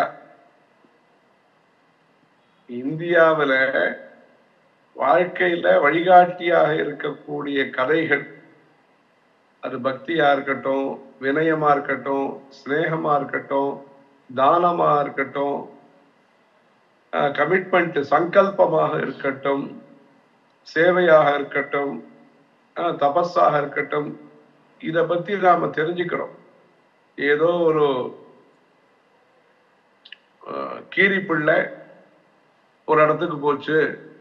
இந்தியாவுல வாழ்க்கையில வழிகாட்டியாக இருக்கக்கூடிய கதைகள் அது பக்தியா இருக்கட்டும் வினயமா இருக்கட்டும் சிநேகமா இருக்கட்டும் தானமா இருக்கட்டும் கமிட்மெண்ட் சங்கல்பமாக இருக்கட்டும் சேவையாக இருக்கட்டும் அஹ், தபஸாக இருக்கட்டும் இத பத்தி நாம தெரிஞ்சுக்கிறோம் ஏதோ ஒரு அஹ், கீரி பிள்ளை ஒரு இடத்துக்கு போச்சு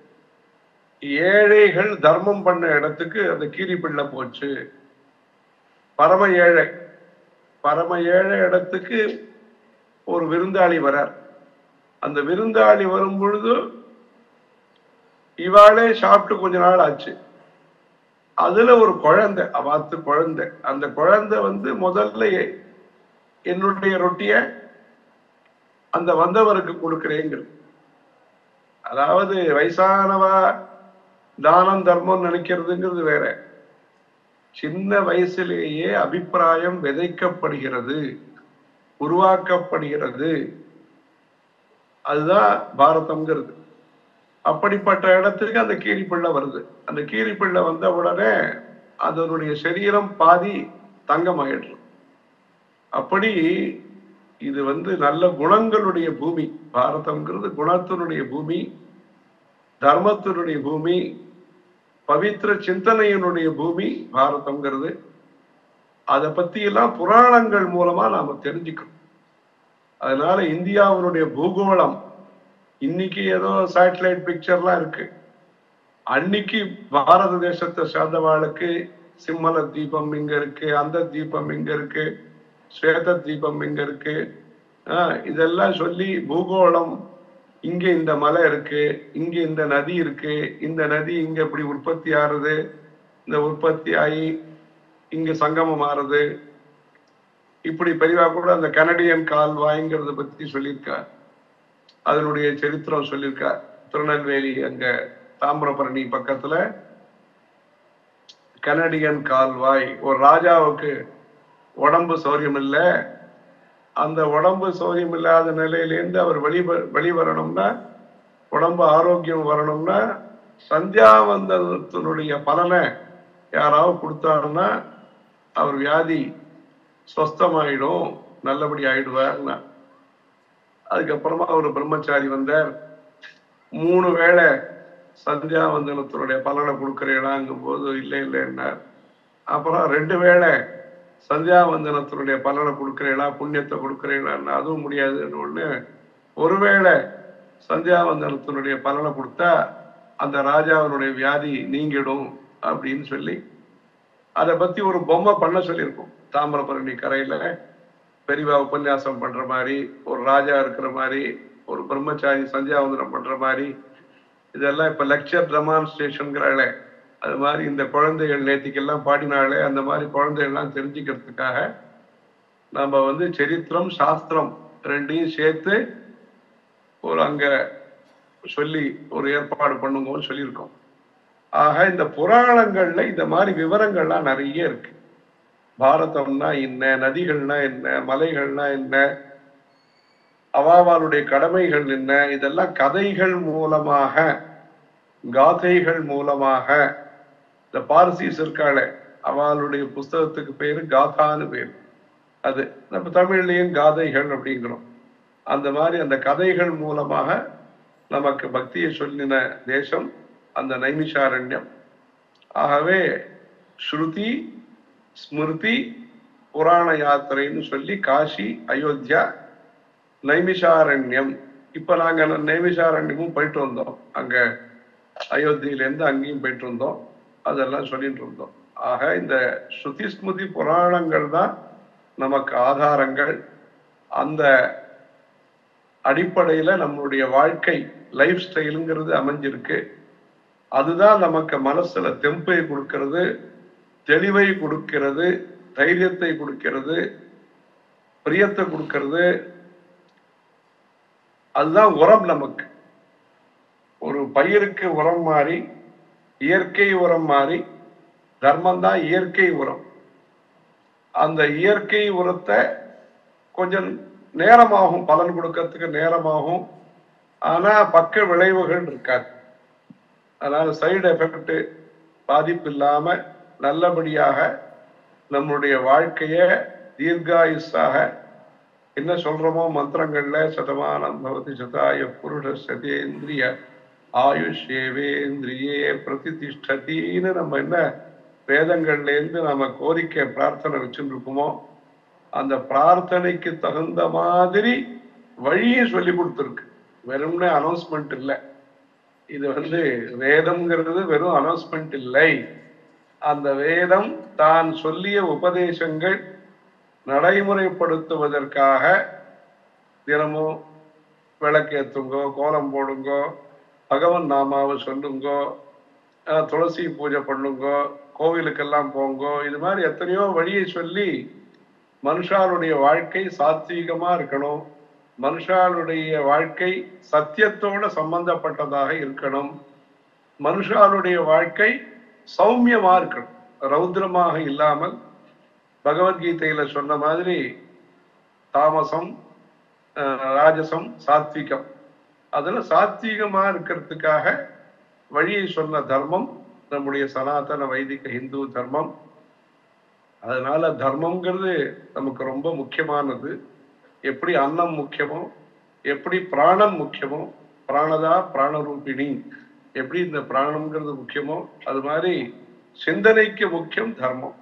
ஏழைகள் தர்மம் பண்ண இடத்துக்கு அந்த கீரி பிள்ளை போச்சு பரம ஏழை பரம ஏழை இடத்துக்கு ஒரு விருந்தாளி வரார் அந்த விருந்தாளி வரும் பொழுது இவாளே சாப்பிட்டு கொஞ்ச நாள் ஆச்சு அதுல ஒரு குழந்தை அவாத்து குழந்தை அந்த குழந்தை வந்து முதல்ல எ- என்னுடைய ரொட்டிய அந்த வந்தவருக்கு கொடுக்கிறேங்கிறது அதாவது வயசானவா தானம் தர்மம் நினைக்கிறதுங்கிறது வேற சின்ன வயசுலேயே அபிப்பிராயம் விதைக்கப்படுகிறது உருவாக்கப்படுகிறது அதுதான் பாரதம்ங்கிறது அப்படிப்பட்ட இடத்துக்கு அந்த கீரிப்பிள்ளை வருது அந்த கீரிப்பிள்ளை வந்த உடனே அதனுடைய சரீரம் பாதி தங்கமாயிடுது அப்படி இது வந்து நல்ல குணங்களுடைய பூமி பாரதம்ங்கிறது குணத்தினுடைய பூமி தர்மத்தினுடைய பூமி பவித்திர சிந்தனையினுடைய பூமி பாரதம்ங்கிறது அதை பத்தி எல்லாம் புராணங்கள் மூலமா நாம தெரிஞ்சுக்கணும் அதனால இந்தியாவினுடைய பூகோளம் இன்னைக்கு ஏதோ சேட்டலைட் பிக்சர்லாம் இருக்கு அன்னைக்கு பாரத தேசத்தை சேர்ந்தவாளுக்கு சிம்மல தீபம் இங்க இருக்கு அந்த தீபம் இங்க இருக்கு ஸ்வேத தீபம் இங்க இருக்கு ஆஹ் இதெல்லாம் சொல்லி பூகோளம் இங்க இந்த மலை இருக்கு இங்க இந்த நதி இருக்கு இந்த நதி இங்க இப்படி உற்பத்தி ஆறுது இந்த உற்பத்தி ஆகி இங்க சங்கமம் ஆறுது இப்படி பெரியவா கூட அந்த கனடியன் கால்வாய்ங்கிறத பத்தி சொல்லியிருக்கார் அதனுடைய சரித்திரம் சொல்லியிருக்கார் திருநெல்வேலி அங்க தாமிரபரணி பக்கத்துல கனடியன் கால்வாய் ஒரு ராஜாவுக்கு உடம்பு சௌரியம் இல்லை அந்த உடம்பு சௌரியம் இல்லாத நிலையிலேருந்து அவர் வெளி வெளிவரணும்னா உடம்பு ஆரோக்கியம் வரணும்னா சந்தியாவந்தனத்தினுடைய பலனை யாராவது கொடுத்தாருன்னா அவர் வியாதி சொஸ்தமாயிடும் நல்லபடி ஆயிடுவார்னா அதுக்கப்புறமா ஒரு பிரம்மச்சாரி வந்தார் மூணு வேளை சந்தியாவந்தனத்தினுடைய பலனை கொடுக்குறீங்களாங்கும் போது இல்லை இல்லைன்னார் அப்புறம் ரெண்டு வேளை சந்தியாவந்தனத்தினுடைய பலனை கொடுக்குறீங்களா புண்ணியத்தை கொடுக்குறீங்களான்னு அதுவும் முடியாதுன்னு ஒண்ணு ஒருவேளை சந்தியாவந்தனத்தினுடைய பலனை கொடுத்தா அந்த ராஜாவினுடைய வியாதி நீங்கிடும் அப்படின்னு சொல்லி அதை பத்தி ஒரு பொம்மை பண்ண சொல்லியிருக்கோம் தாமிரபரணி கரையில பெரியவா உபன்யாசம் பண்ற மாதிரி ஒரு ராஜா இருக்கிற மாதிரி ஒரு பிரம்மச்சாரி சந்தியாவந்தனம் பண்ற மாதிரி இதெல்லாம் இப்ப லெக்சர் டெமான்ஸ்ட்ரேஷன்ங்கிறாளே அது மாதிரி இந்த குழந்தைகள் நேத்திக்கெல்லாம் பாடினாலே அந்த மாதிரி குழந்தைகள்லாம் தெரிஞ்சுக்கிறதுக்காக நம்ம வந்து சரித்திரம் சாஸ்திரம் ரெண்டையும் சேர்த்து ஒரு அங்க சொல்லி ஒரு ஏற்பாடு பண்ணுங்கன்னு சொல்லியிருக்கோம் ஆக இந்த புராணங்கள்ல இந்த மாதிரி விவரங்கள்லாம் நிறைய இருக்கு பாரதம்னா என்ன நதிகள்னா என்ன மலைகள்னா என்ன அவாவாளுடைய கடமைகள் என்ன இதெல்லாம் கதைகள் மூலமாக காதைகள் மூலமாக இந்த பார்சிஸ் இருக்காளே அவளுடைய புஸ்தகத்துக்கு பேரு காதான்னு பேரு அது நம்ம தமிழ்லயும் காதைகள் அப்படிங்கிறோம் அந்த மாதிரி அந்த கதைகள் மூலமாக நமக்கு பக்தியை சொல்லின தேசம் அந்த நைமிஷாரண்யம் ஆகவே ஸ்ருதி ஸ்மிருதி புராண யாத்திரைன்னு சொல்லி காஷி அயோத்தியா நைமிஷாரண்யம் இப்ப நாங்க நைமிஷாரண்யமும் போயிட்டு வந்தோம் அங்க அயோத்தியில இருந்து அங்கேயும் போயிட்டு இருந்தோம் அதெல்லாம் சொல்லிட்டு இருந்தோம் ஆக இந்த ஸ்ருதி ஸ்மிருதி புராணங்கள் தான் நமக்கு ஆதாரங்கள் அந்த அடிப்படையில நம்மளுடைய வாழ்க்கை லைஃப் ஸ்டைலுங்கிறது அமைஞ்சிருக்கு அதுதான் நமக்கு மனசுல தெம்பை கொடுக்கிறது தெளிவை கொடுக்கிறது தைரியத்தை கொடுக்கிறது பிரியத்தை கொடுக்கிறது அதுதான் உரம் நமக்கு ஒரு பயிருக்கு உரம் மாறி இயற்கை உரம் மாறி தர்மம் தான் இயற்கை உரம் அந்த இயற்கை உரத்தை கொஞ்சம் நேரமாகும் பலன் கொடுக்கறதுக்கு நேரமாகும் ஆனா பக்க விளைவுகள் இருக்காது அதனால சைடு எஃபெக்ட் பாதிப்பு இல்லாம நல்லபடியாக நம்மளுடைய வாழ்க்கைய தீர்காயுஸாக என்ன சொல்றோமோ மந்திரங்கள்ல சதமானம் பவதி சதாய புருஷ சதேந்திரிய ஆயுஷ் ஏவேந்திரியே பிரதிதிஷ்டதின்னு நம்ம என்ன வேதங்கள்ல இருந்து நம்ம கோரிக்கை பிரார்த்தனை வச்சுட்டு இருக்கோமோ அந்த பிரார்த்தனைக்கு தகுந்த மாதிரி வழியை சொல்லி கொடுத்துருக்கு வெறும்னே அனௌன்ஸ்மெண்ட் இல்லை இது வந்து வேதம்ங்கிறது வெறும் அனௌன்ஸ்மெண்ட் இல்லை அந்த வேதம் தான் சொல்லிய உபதேசங்கள் நடைமுறைப்படுத்துவதற்காக தினமும் விளக்கேத்துங்கோ கோலம் போடுங்கோ பகவன் நாமாவை சொல்லுங்கோ அஹ், துளசி பூஜை பண்ணுங்கோ கோவிலுக்கெல்லாம் போங்கோ இது மாதிரி எத்தனையோ வழியை சொல்லி மனுஷாளுடைய வாழ்க்கை சாத்வீகமா இருக்கணும் மனுஷாளுடைய வாழ்க்கை சத்தியத்தோட சம்பந்தப்பட்டதாக இருக்கணும் மனுஷாளுடைய வாழ்க்கை சௌமியமா இருக்கணும் ரௌத்ரமாக இல்லாமல் பகவத்கீதையில சொன்ன மாதிரி தாமசம் அஹ், ராஜசம் சாத்விகம் அதுல சாத்வீகமா இருக்கிறதுக்காக வழியை சொன்ன தர்மம் நம்முடைய சனாதன வைதிக இந்து தர்மம் அதனால தர்மம்ங்கிறது நமக்கு ரொம்ப முக்கியமானது எப்படி அன்னம் முக்கியமோ எப்படி பிராணம் முக்கியமோ பிராணதா பிராணரூபிணி எப்படி இந்த பிராணம்ங்கிறது முக்கியமோ அது மாதிரி சிந்தனைக்கு முக்கியம் தர்மம்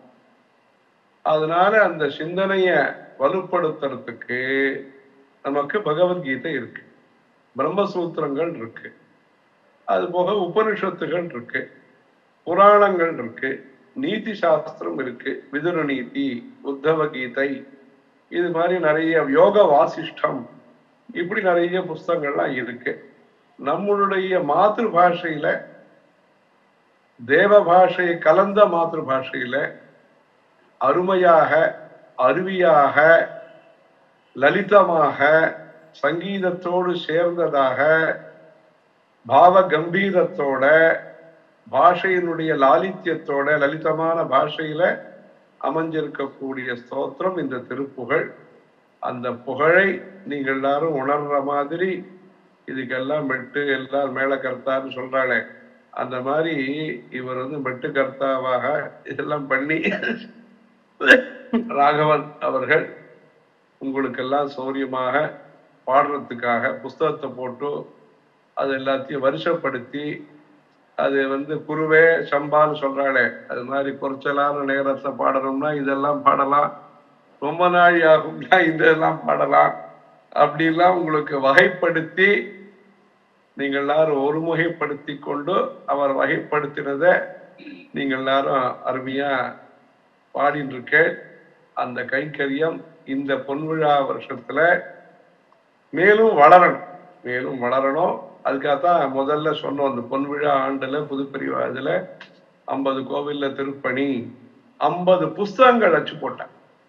அதனால அந்த சிந்தனைய வலுப்படுத்துறதுக்கு நமக்கு பகவத்கீதை இருக்கு பிரம்மசூத்திரங்கள் இருக்கு அது போக உபனிஷத்துகள் இருக்கு புராணங்கள் இருக்கு நீதி சாஸ்திரம் இருக்கு விதுர நீதி உத்தவ கீதை இது மாதிரி நிறைய யோக வாசிஷ்டம் இப்படி நிறைய புஸ்தகங்கள்லாம் இருக்கு நம்மளுடைய மாதൃ பாஷையில தேவ பாஷையை கலந்த மாதൃ பாஷையில அருமையாக அருவியாக லலிதமாக சங்கீதத்தோடு சேர்ந்ததாக பாவ கம்பீரத்தோட பாஷையினுடைய லாலித்யத்தோட லலிதமான பாஷையில அமைஞ்சிருக்கக்கூடிய ஸ்தோத்திரம் இந்த திருப்புகழ் அந்த புகழை நீங்க எல்லாரும் உணர்ற மாதிரி இதுக்கெல்லாம் மெட்டு எல்லாம் மேல கர்த்தான்னு சொல்றாளே அந்த மாதிரி இவர் வந்து மெட்டு கர்த்தாவாக இதெல்லாம் பண்ணி ராகவன் அவர்கள் உங்களுக்கெல்லாம் சௌரியமாக பாடுறதுக்காக புஸ்தகத்தை போட்டு அது எல்லாத்தையும் வருஷப்படுத்தி அது வந்து குருவே சம்பான்னு சொல்றாளே அது மாதிரி குறைச்சலான நேரத்தை பாடணும்னா இதெல்லாம் பாடலாம் ரொம்ப நாள் ஆகும்னா இதெல்லாம் பாடலாம் அப்படிலாம் உங்களுக்கு வகைப்படுத்தி நீங்கள் எல்லாரும் ஒருமுகைப்படுத்தி கொண்டு அவர் வகைப்படுத்தினதை நீங்கள் எல்லாரும் அருமையா பாடிட்டு இருக்கேன் அந்த கைக்கரியம் இந்த பொன்விழா வருஷத்துல மேலும் வளரணும் மேலும் வளரணும் அதுக்காகத்தான் முதல்ல சொன்னோம் அந்த பொன்விழா ஆண்டுல புதுப்பிரிவா இதுல ஐம்பது கோவில்ல திருப்பணி ஐம்பது புஸ்தகங்கள் அச்சு போட்டேன்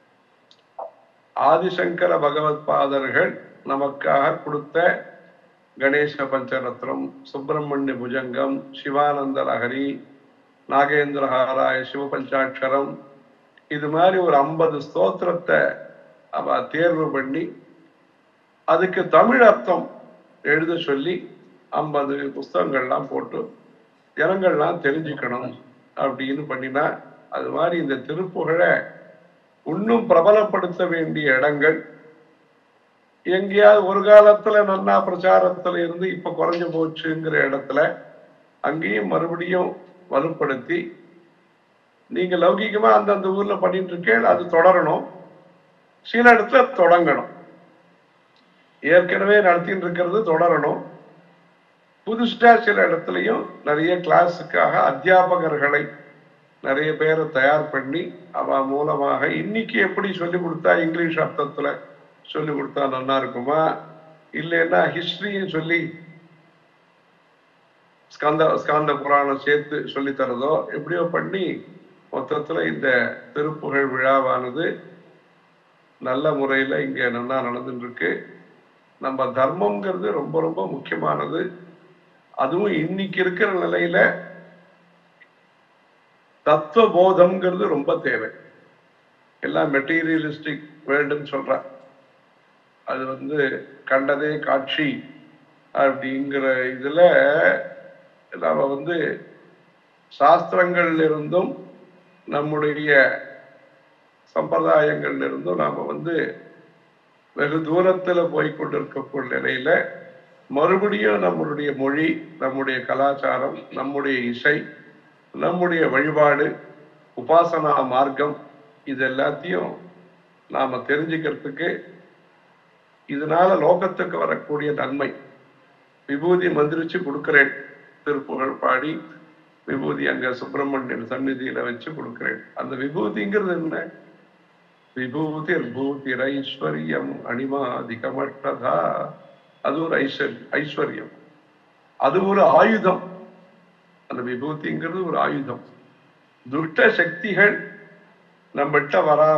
ஆதிசங்கர பகவத் பாதர்கள் நமக்காக கொடுத்த கணேச பஞ்சரத்னம் சுப்பிரமணிய புஜங்கம் சிவானந்த லஹரி நாகேந்திரஹாராய சிவபஞ்சாட்சரம் இது மாதிரி ஒரு ஐம்பது ஸ்தோத்திரத்தை அவ தேர்வு பண்ணி அதுக்கு தமிழ் அர்த்தம் எழுத சொல்லி ஐம்பது புஸ்தகங்கள்லாம் போட்டு ஜனங்கள்லாம் தெரிஞ்சுக்கணும் அப்படின்னு பண்ணினா அது மாதிரி இந்த திருப்புகழை இன்னும் பிரபலப்படுத்த வேண்டிய இடங்கள் எங்கேயாவது ஒரு காலத்துல நன்னா பிரச்சாரத்துல இருந்து இப்ப குறைஞ்சு போச்சுங்கிற இடத்துல அங்கேயும் மறுபடியும் வலுப்படுத்தி நீங்க லௌகிகமா அந்தந்த ஊர்ல பண்ணிட்டு இருக்கேன் அது தொடரணும் சில இடத்துல தொடங்கணும் ஏற்கனவே நடத்திட்டு இருக்கிறது தொடரணும் புதுசா சில இடத்துலயும் நிறைய கிளாஸுக்காக அத்தியாபகர்களை நிறைய பேரை தயார் பண்ணி அவ மூலமாக இன்னைக்கு எப்படி சொல்லி கொடுத்தா இங்கிலீஷ் அர்த்தத்துல சொல்லி கொடுத்தா நல்லா இருக்குமா இல்லைன்னா ஹிஸ்டரியும் சொல்லி ஸ்கந்த ஸ்காந்த புராணம் சேர்த்து சொல்லி தரதோ எப்படியோ பண்ணி மொத்தத்துல இந்த திருப்புகழ் விழாவானது நல்ல முறையில இங்க நல்லா நடந்துட்டு இருக்கு நம்ம தர்மம்ங்கிறது ரொம்ப ரொம்ப முக்கியமானது அதுவும் இன்னைக்கு இருக்கிற நிலையில தத்துவ போதம்ங்கிறது ரொம்ப தேவை எல்லாம் மெட்டீரியலிஸ்டிக் வேர்ல்டுன்னு சொல்றேன் அது வந்து கண்டதே காட்சி அப்படிங்கிற இதுல நாம வந்து சாஸ்திரங்கள்ல இருந்தும் நம்முடைய சம்பிரதாயங்கள்ல இருந்தும் நாம வந்து வெகு தூரத்துல போய் கொண்டிருக்கக்கூடிய நிலையில மறுபடியும் நம்மளுடைய மொழி நம்முடைய கலாச்சாரம் நம்முடைய இசை நம்முடைய வழிபாடு உபாசனா மார்க்கம் இது எல்லாத்தையும் நாம தெரிஞ்சுக்கிறதுக்கு இதனால லோகத்துக்கு வரக்கூடிய நன்மை விபூதி மந்திரிச்சு கொடுக்கிறேன் திருப்புகழ் பாடி விபூதி அங்க சுப்பிரமணியன் சந்நிதியில வச்சு கொடுக்கிறேன் அந்த விபூதிங்கிறது என்ன விபூதிர் பூதிர் ஐஸ்வர்யம் அணிமாதிகமற்றதா அது ஒரு ஐஸ்வர் ஐஸ்வர்யம் அது ஒரு ஆயுதம் அந்த விபூதிங்கிறது ஒரு ஆயுதம் துஷ்ட சக்திகள் நம்மகிட்ட வராம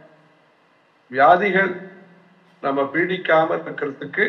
வியாதிகள் நம்ம பீடிக்காம இருக்கிறதுக்கு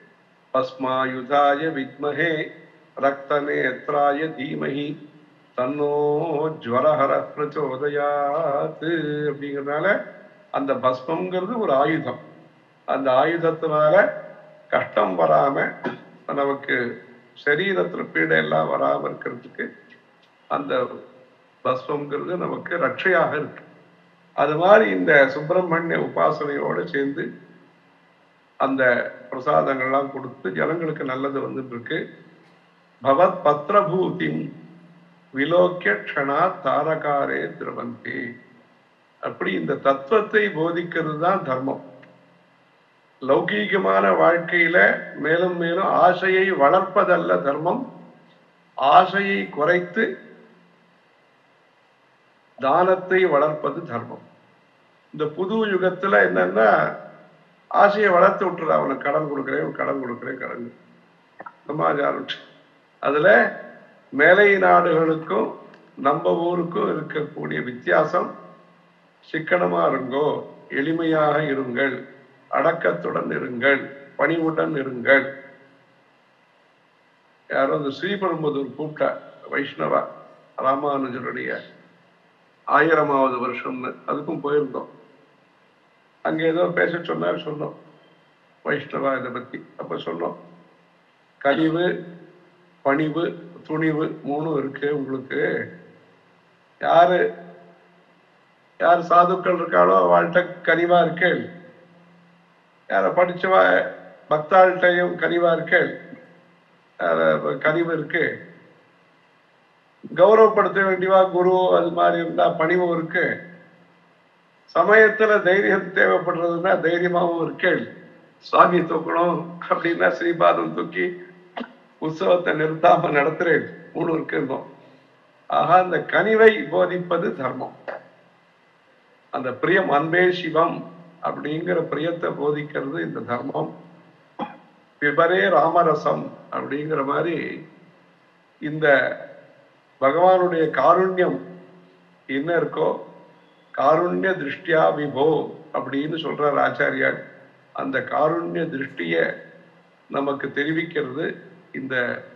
பஸ்மாயுதாய வித்மஹே ரக்தநேத்ராய தீமஹி தன்னோ ஜுவரஹர பிரச்சோதயாத்து அப்படிங்கிறதுனால அந்த பஸ்மம்ங்கிறது ஒரு ஆயுதம் அந்த ஆயுதத்தினால கஷ்டம் வராம நமக்கு சரீரத்துல பீடை எல்லாம் வராம இருக்கிறதுக்கு அந்த பஸ்வம்ங்கிறது நமக்கு ரட்சையாக இருக்கு அது மாதிரி இந்த சுப்பிரமணிய உபாசனையோட சேர்ந்து அந்த பிரசாதங்கள்லாம் கொடுத்து ஜனங்களுக்கு நல்லது வந்துட்டு இருக்கு பவத் பத்ரபூதிம் விலோக்கிய க்ஷணா தாரகாரே திரவந்தி அப்படி இந்த தத்துவத்தை போதிக்கிறது தான் தர்மம் லௌகீகமான வாழ்க்கையில மேலும் மேலும் ஆசையை வளர்ப்பதல்ல தர்மம் ஆசையை குறைத்து தானத்தை வளர்ப்பது தர்மம் இந்த புது யுகத்துல என்னன்னா ஆசையை வளர்த்து விட்டுற அவனுக்கு கடன் கொடுக்குறேன் கடன் கொடுக்குறேன் கடன் சமாச்சாரம் அதுல மேலை நாடுகளுக்கும் நம்ம ஊருக்கும் இருக்கக்கூடிய வித்தியாசம் சிக்கனமா இருங்கோ எளிமையாக இருங்கள் அடக்கத்துடன் இருங்கள் பணிவுடன் இருங்கள் யாரோ இந்த ஸ்ரீபெரும்புதூர் கூப்பிட்ட வைஷ்ணவா ராமானுஜருடைய ஆயிரமாவது வருஷம்னு அதுக்கும் போயிருந்தோம் அங்க ஏதோ பேச சொன்னார் சொன்னோம் வைஷ்ணவா இதை பத்தி அப்ப சொன்னோம் கனிவு பணிவு துணிவு மூணும் இருக்கு உங்களுக்கு யாரு யார் சாதுக்கள் இருக்காளோ அவள்கிட்ட கனிவா இருக்கேள் யார படிச்சவா பக்தாள்கிட்டையும் கனிவா இருக்கேள் யார கனிவு இருக்கு கௌரவப்படுத்த வேண்டியவா குரு அது மாதிரி இருந்தா பணிவும் இருக்கு சமயத்துல தைரியம் தேவைப்படுறதுன்னா தைரியமாவும் இருக்கேள் சுவாமி தூக்கணும் அப்படின்னா ஸ்ரீபாதம் தூக்கி உற்சவத்தை நிறுத்தாம நடத்துறேன் மூணு இருக்குன்னோம் ஆக அந்த கனிவை போதிப்பது தர்மம் அந்த பிரியம் அன்பே சிவம் அப்படிங்கிற பிரியத்தை போதிக்கிறது இந்த தர்மம் பிபரே ராமரசம் அப்படிங்கிற மாதிரி இந்த பகவானுடைய காருண்யம் என்ன இருக்கோ காருண்ய திருஷ்டியா விபோ அப்படின்னு சொல்றார் ஆச்சாரியார் அந்த காருண்ய திருஷ்டிய நமக்கு தெரிவிக்கிறது இந்த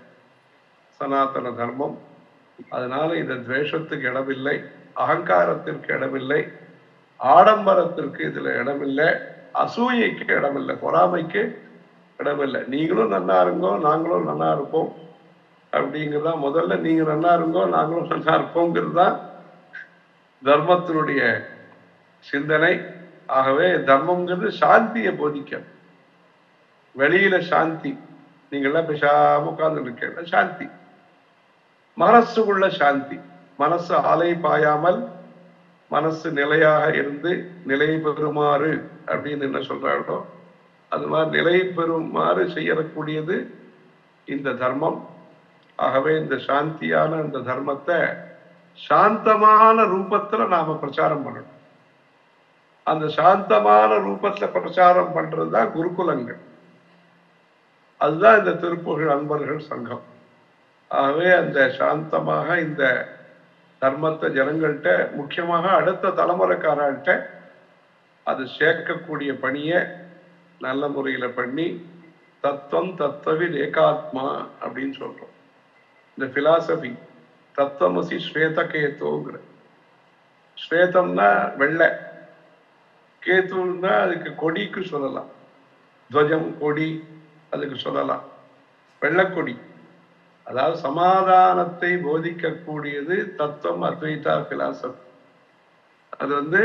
சனாதன தர்மம் அதனால இந்த துவேஷத்துக்கு இடமில்லை அகங்காரத்திற்கு இடமில்லை ஆடம்பரத்திற்கு இதுல இடமில்லை அசூயைக்கு இடமில்லை பொறாமைக்கு இடமில்லை நீங்களும் நல்லா இருங்கோ நாங்களும் நல்லா இருப்போம் அப்படிங்கிறதா முதல்ல நீங்க நல்லா இருங்கோ நாங்களும் நல்லா இருப்போங்கிறது தான் தர்மத்தினுடைய சிந்தனை ஆகவே தர்மம்ங்கிறது சாந்தியை போதிக்கும் வெளியில சாந்தி நீங்கெல்லாம் பேசாம உட்கார்ந்து இருக்கீங்க சாந்தி மனசுக்குள்ள சாந்தி மனசு ஆலை பாயாமல் மனசு நிலையாக இருந்து நிலை பெறுமாறு அப்படின்னு என்ன சொல்றாங்களோ அது மாதிரி நிலை பெறுமாறு செய்யக்கூடியது இந்த தர்மம் ஆகவே இந்த சாந்தியான இந்த தர்மத்தை சாந்தமான ரூபத்துல நாம பிரச்சாரம் பண்ணணும் அந்த சாந்தமான ரூபத்துல பிரச்சாரம் பண்றதுதான் குருகுலங்கள் அதுதான் இந்த திருப்புகழ் அன்பர்கள் சங்கம் ஆகவே அந்த சாந்தமாக இந்த தர்மத்தை ஜனங்கள்கிட்ட முக்கியமாக அடுத்த தலைமுறைக்காரர்கிட்ட அது சேர்க்கக்கூடிய பணியை நல்ல முறையில பண்ணி தத்துவம் தத்துவவில் ஏகாத்மா அப்படின்னு சொல்றோம் இந்த பிலாசபி தத்துவமசி ஸ்வேத கேத்துங்கிற ஸ்வேதம்னா வெள்ளை கேத்துன்னா அதுக்கு கொடிக்கு சொல்லலாம் துவஜம் கொடி அதுக்கு சொல்லலாம் வெள்ளக்கொடி அதாவது சமாதானத்தை போதிக்கக்கூடியது தத்துவம் அத்வைதா பிலாசபி அது வந்து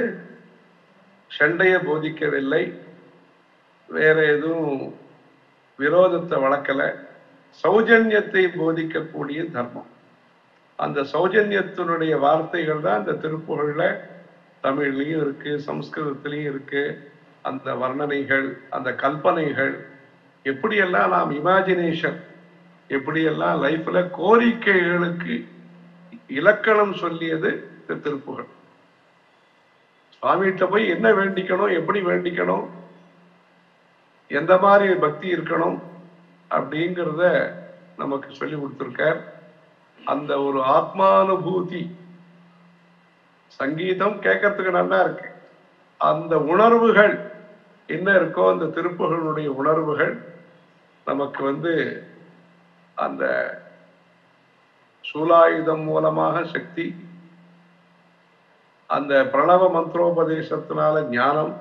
சண்டைய போதிக்கவில்லை வேற எதுவும் விரோதத்தை வளர்க்கல சௌஜன்யத்தை போதிக்கக்கூடிய தர்மம் அந்த சௌஜன்யத்தினுடைய வார்த்தைகள் தான் இந்த திருப்புகழ்ல தமிழ்லையும் இருக்கு சம்ஸ்கிருதத்திலையும் இருக்கு அந்த வர்ணனைகள் அந்த கல்பனைகள் எப்படியெல்லாம் நாம் இமேஜினேஷன் எப்படியெல்லாம் லைஃப்ல கோரிக்கைகளுக்கு இலக்கணம் சொல்லியது இந்த திருப்புகழ் சுவாமிகிட்ட போய் என்ன வேண்டிக்கணும் எப்படி வேண்டிக்கணும் எந்த மாதிரி பக்தி இருக்கணும் அப்படிங்கிறத நமக்கு சொல்லி கொடுத்திருக்கார் அந்த ஒரு ஆத்மானுபூதி சங்கீதம் கேட்கறதுக்கு நல்லா இருக்கு அந்த உணர்வுகள் என்ன இருக்கோ அந்த திருப்புகளுடைய உணர்வுகள் நமக்கு வந்து அந்த சூலாயுதம் மூலமாக சக்தி அந்த பிரணவ மந்திரோபதேசத்தினால ஞானம்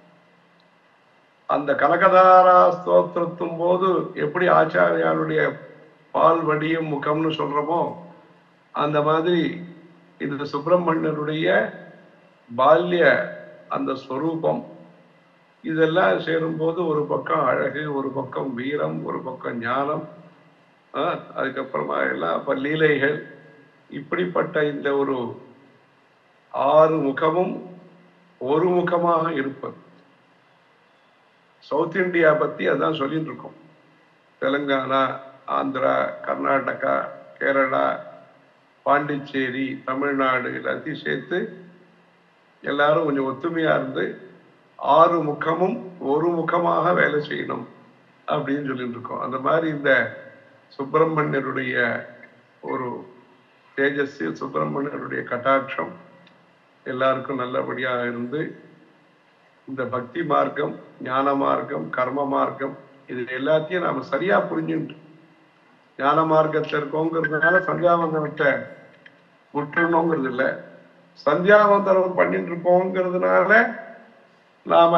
அந்த கனகதாரா ஸ்தோத்திரத்தும் போது எப்படி ஆச்சாரியாருடைய பால் வடியும் முகம்னு சொல்றோமோ அந்த மாதிரி இந்த சுப்பிரமணியனுடைய பால்ய அந்த ஸ்வரூபம் இதெல்லாம் சேரும்போது ஒரு பக்கம் அழகு ஒரு பக்கம் வீரம் ஒரு பக்கம் ஞானம் ஆஹ், அதுக்கப்புறமா எல்லாம் அப்ப லீலைகள் இப்படிப்பட்ட இந்த ஒரு ஆறு முகமும் ஒரு முகமாக இருப்பது சவுத் இந்தியா பத்தி அதான் சொல்லிட்டு இருக்கோம் தெலுங்கானா ஆந்திரா கர்நாடகா கேரளா பாண்டிச்சேரி தமிழ்நாடு எல்லாத்தையும் சேர்த்து எல்லாரும் கொஞ்சம் ஒத்துமையா இருந்து ஆறு முகமும் ஒரு முகமாக வேலை செய்யணும் அப்படின்னு சொல்லிட்டு இருக்கோம் அந்த மாதிரி இந்த சுப்பிரமணியருடைய ஒரு தேஜஸ் சுப்பிரமணியருடைய கட்டாட்சம் எல்லாருக்கும் நல்லபடியா இருந்து இந்த பக்தி மார்க்கம் ஞான மார்க்கம் கர்ம மார்க்கம் இது எல்லாத்தையும் நாம சரியா புரிஞ்சுட்டு ஞான மார்க்கத்துல இருக்கோங்கிறதுனால சந்தியாவந்தனத்தை விட்டுறணுங்கிறது இல்ல சந்தியாவந்தனம் பண்ணிட்டு இருக்கோங்கிறதுனால நாம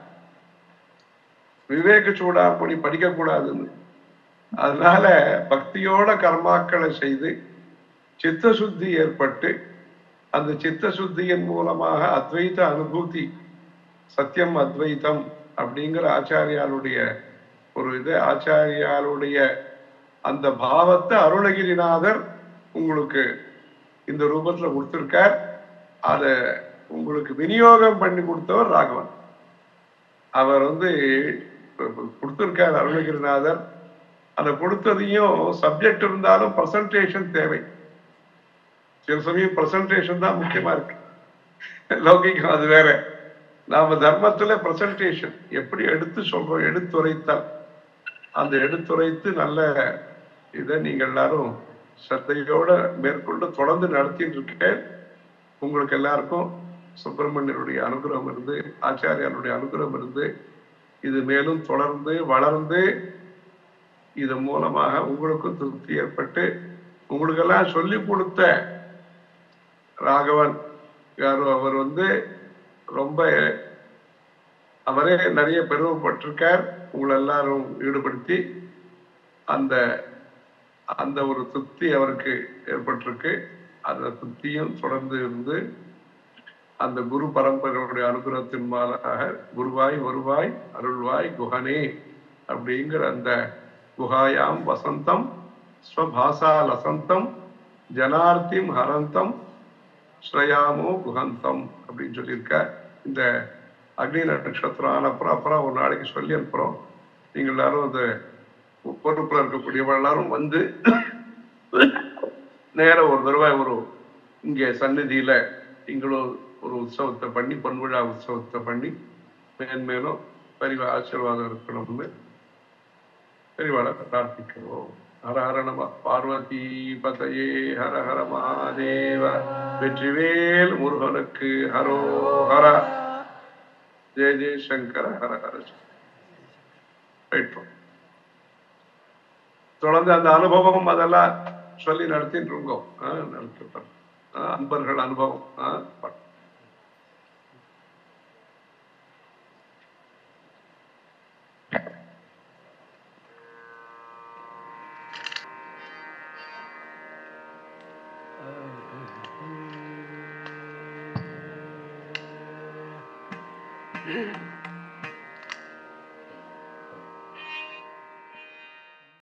விவேக சூடாமணி படிக்க கூடாதுன்னு அதனால பக்தியோட கர்மாக்களை செய்து சித்த சுத்தி ஏற்பட்டு அந்த சித்த சுத்தியின் மூலமாக அத்வைத அனுபூதி சத்தியம் அத்வைத்தம் அப்படிங்கிற ஆச்சாரியாருடைய ஒரு இது ஆச்சாரியாருடைய அந்த பாவத்தை அருணகிரிநாதர் உங்களுக்கு இந்த ரூபத்துல கொடுத்திருக்கார் அதை உங்களுக்கு விநியோகம் பண்ணி கொடுத்தவர் ராகவன் அவர் வந்து கொடுத்திருக்கார் அருணகிரிநாதர் அதை கொடுத்ததையும் சப்ஜெக்ட் இருந்தாலும் பிரசன்டேஷன் தேவை சில சமயம் பிரசன்டேஷன் தான் முக்கியமா இருக்கு லௌகிகம் அது வேற நாம தர்மத்துல பிரசன்டேஷன் எப்படி எடுத்து சொல்றோம் எடுத்துரைத்தல் அந்த எடுத்துரைத்து நல்ல இதை நீங்க எல்லாரும் சத்தையோட மேற்கொண்டு தொடர்ந்து நடத்திட்டு இருக்கேன் உங்களுக்கு எல்லாருக்கும் சுப்பிரமணியருடைய அனுகிரகம் இருந்து ஆச்சாரியாருடைய அனுகிரகம் இருந்து இது மேலும் தொடர்ந்து வளர்ந்து இது மூலமாக உங்களுக்கும் திருப்தி ஏற்பட்டு உங்களுக்கெல்லாம் சொல்லி கொடுத்த ராகவன் யாரோ அவர் வந்து ரொம்ப அவரே நிறைய பெருமைப்பட்டிருக்கார் உங்களை எல்லாரும் ஈடுபடுத்தி அந்த அந்த ஒரு திருப்தி அவருக்கு ஏற்பட்டிருக்கு அந்த திருப்தியும் தொடர்ந்து இருந்து அந்த குரு பரம்பரையுடைய அனுகிரகத்தின் மாலாக குருவாய் வருவாய் அருள்வாய் குஹனே அப்படிங்கிற அந்த குஹாயாம் வசந்தம் ஸ்வபாசா லசந்தம் ஜனார்த்திம் ஹரந்தம் ஸ்ரயாமோ குஹந்தம் அப்படின்னு சொல்லியிருக்க இந்த அக்னி நட்சத்திரம் ஆனப்புறம் அப்புறம் ஒரு நாளைக்கு சொல்லி அனுப்புறோம் நீங்க எல்லாரும் அந்த பொறுப்புல இருக்கக்கூடியவங்க எல்லாரும் வந்து நேர ஒரு தடவை ஒரு இங்க சந்நிதியில நீங்களும் ஒரு உற்சவத்தை பண்ணி பொன்விழா உற்சவத்தை பண்ணி மேன்மேலும் பெரியவா ஆசீர்வாதம் இருக்கணும்னு பெரியவாளை பிரார்த்திக்கிறோம் ஹர ஹர நம பார்வதி பதையே ஹர ஹர மகாதேவ வெற்றிவேல் முருகனுக்கு ஹரோ ஹர ஜெய ஜெயசங்கர ஹர ஹர போயிட்டோம் தொடர்ந்து அந்த அனுபவம் அதெல்லாம் சொல்லி நடத்திட்டு இருக்கோம் ஆ, நடத்திட்டு ஆ, அன்பர்கள் அனுபவம் ஆ, ப- Mm-hmm.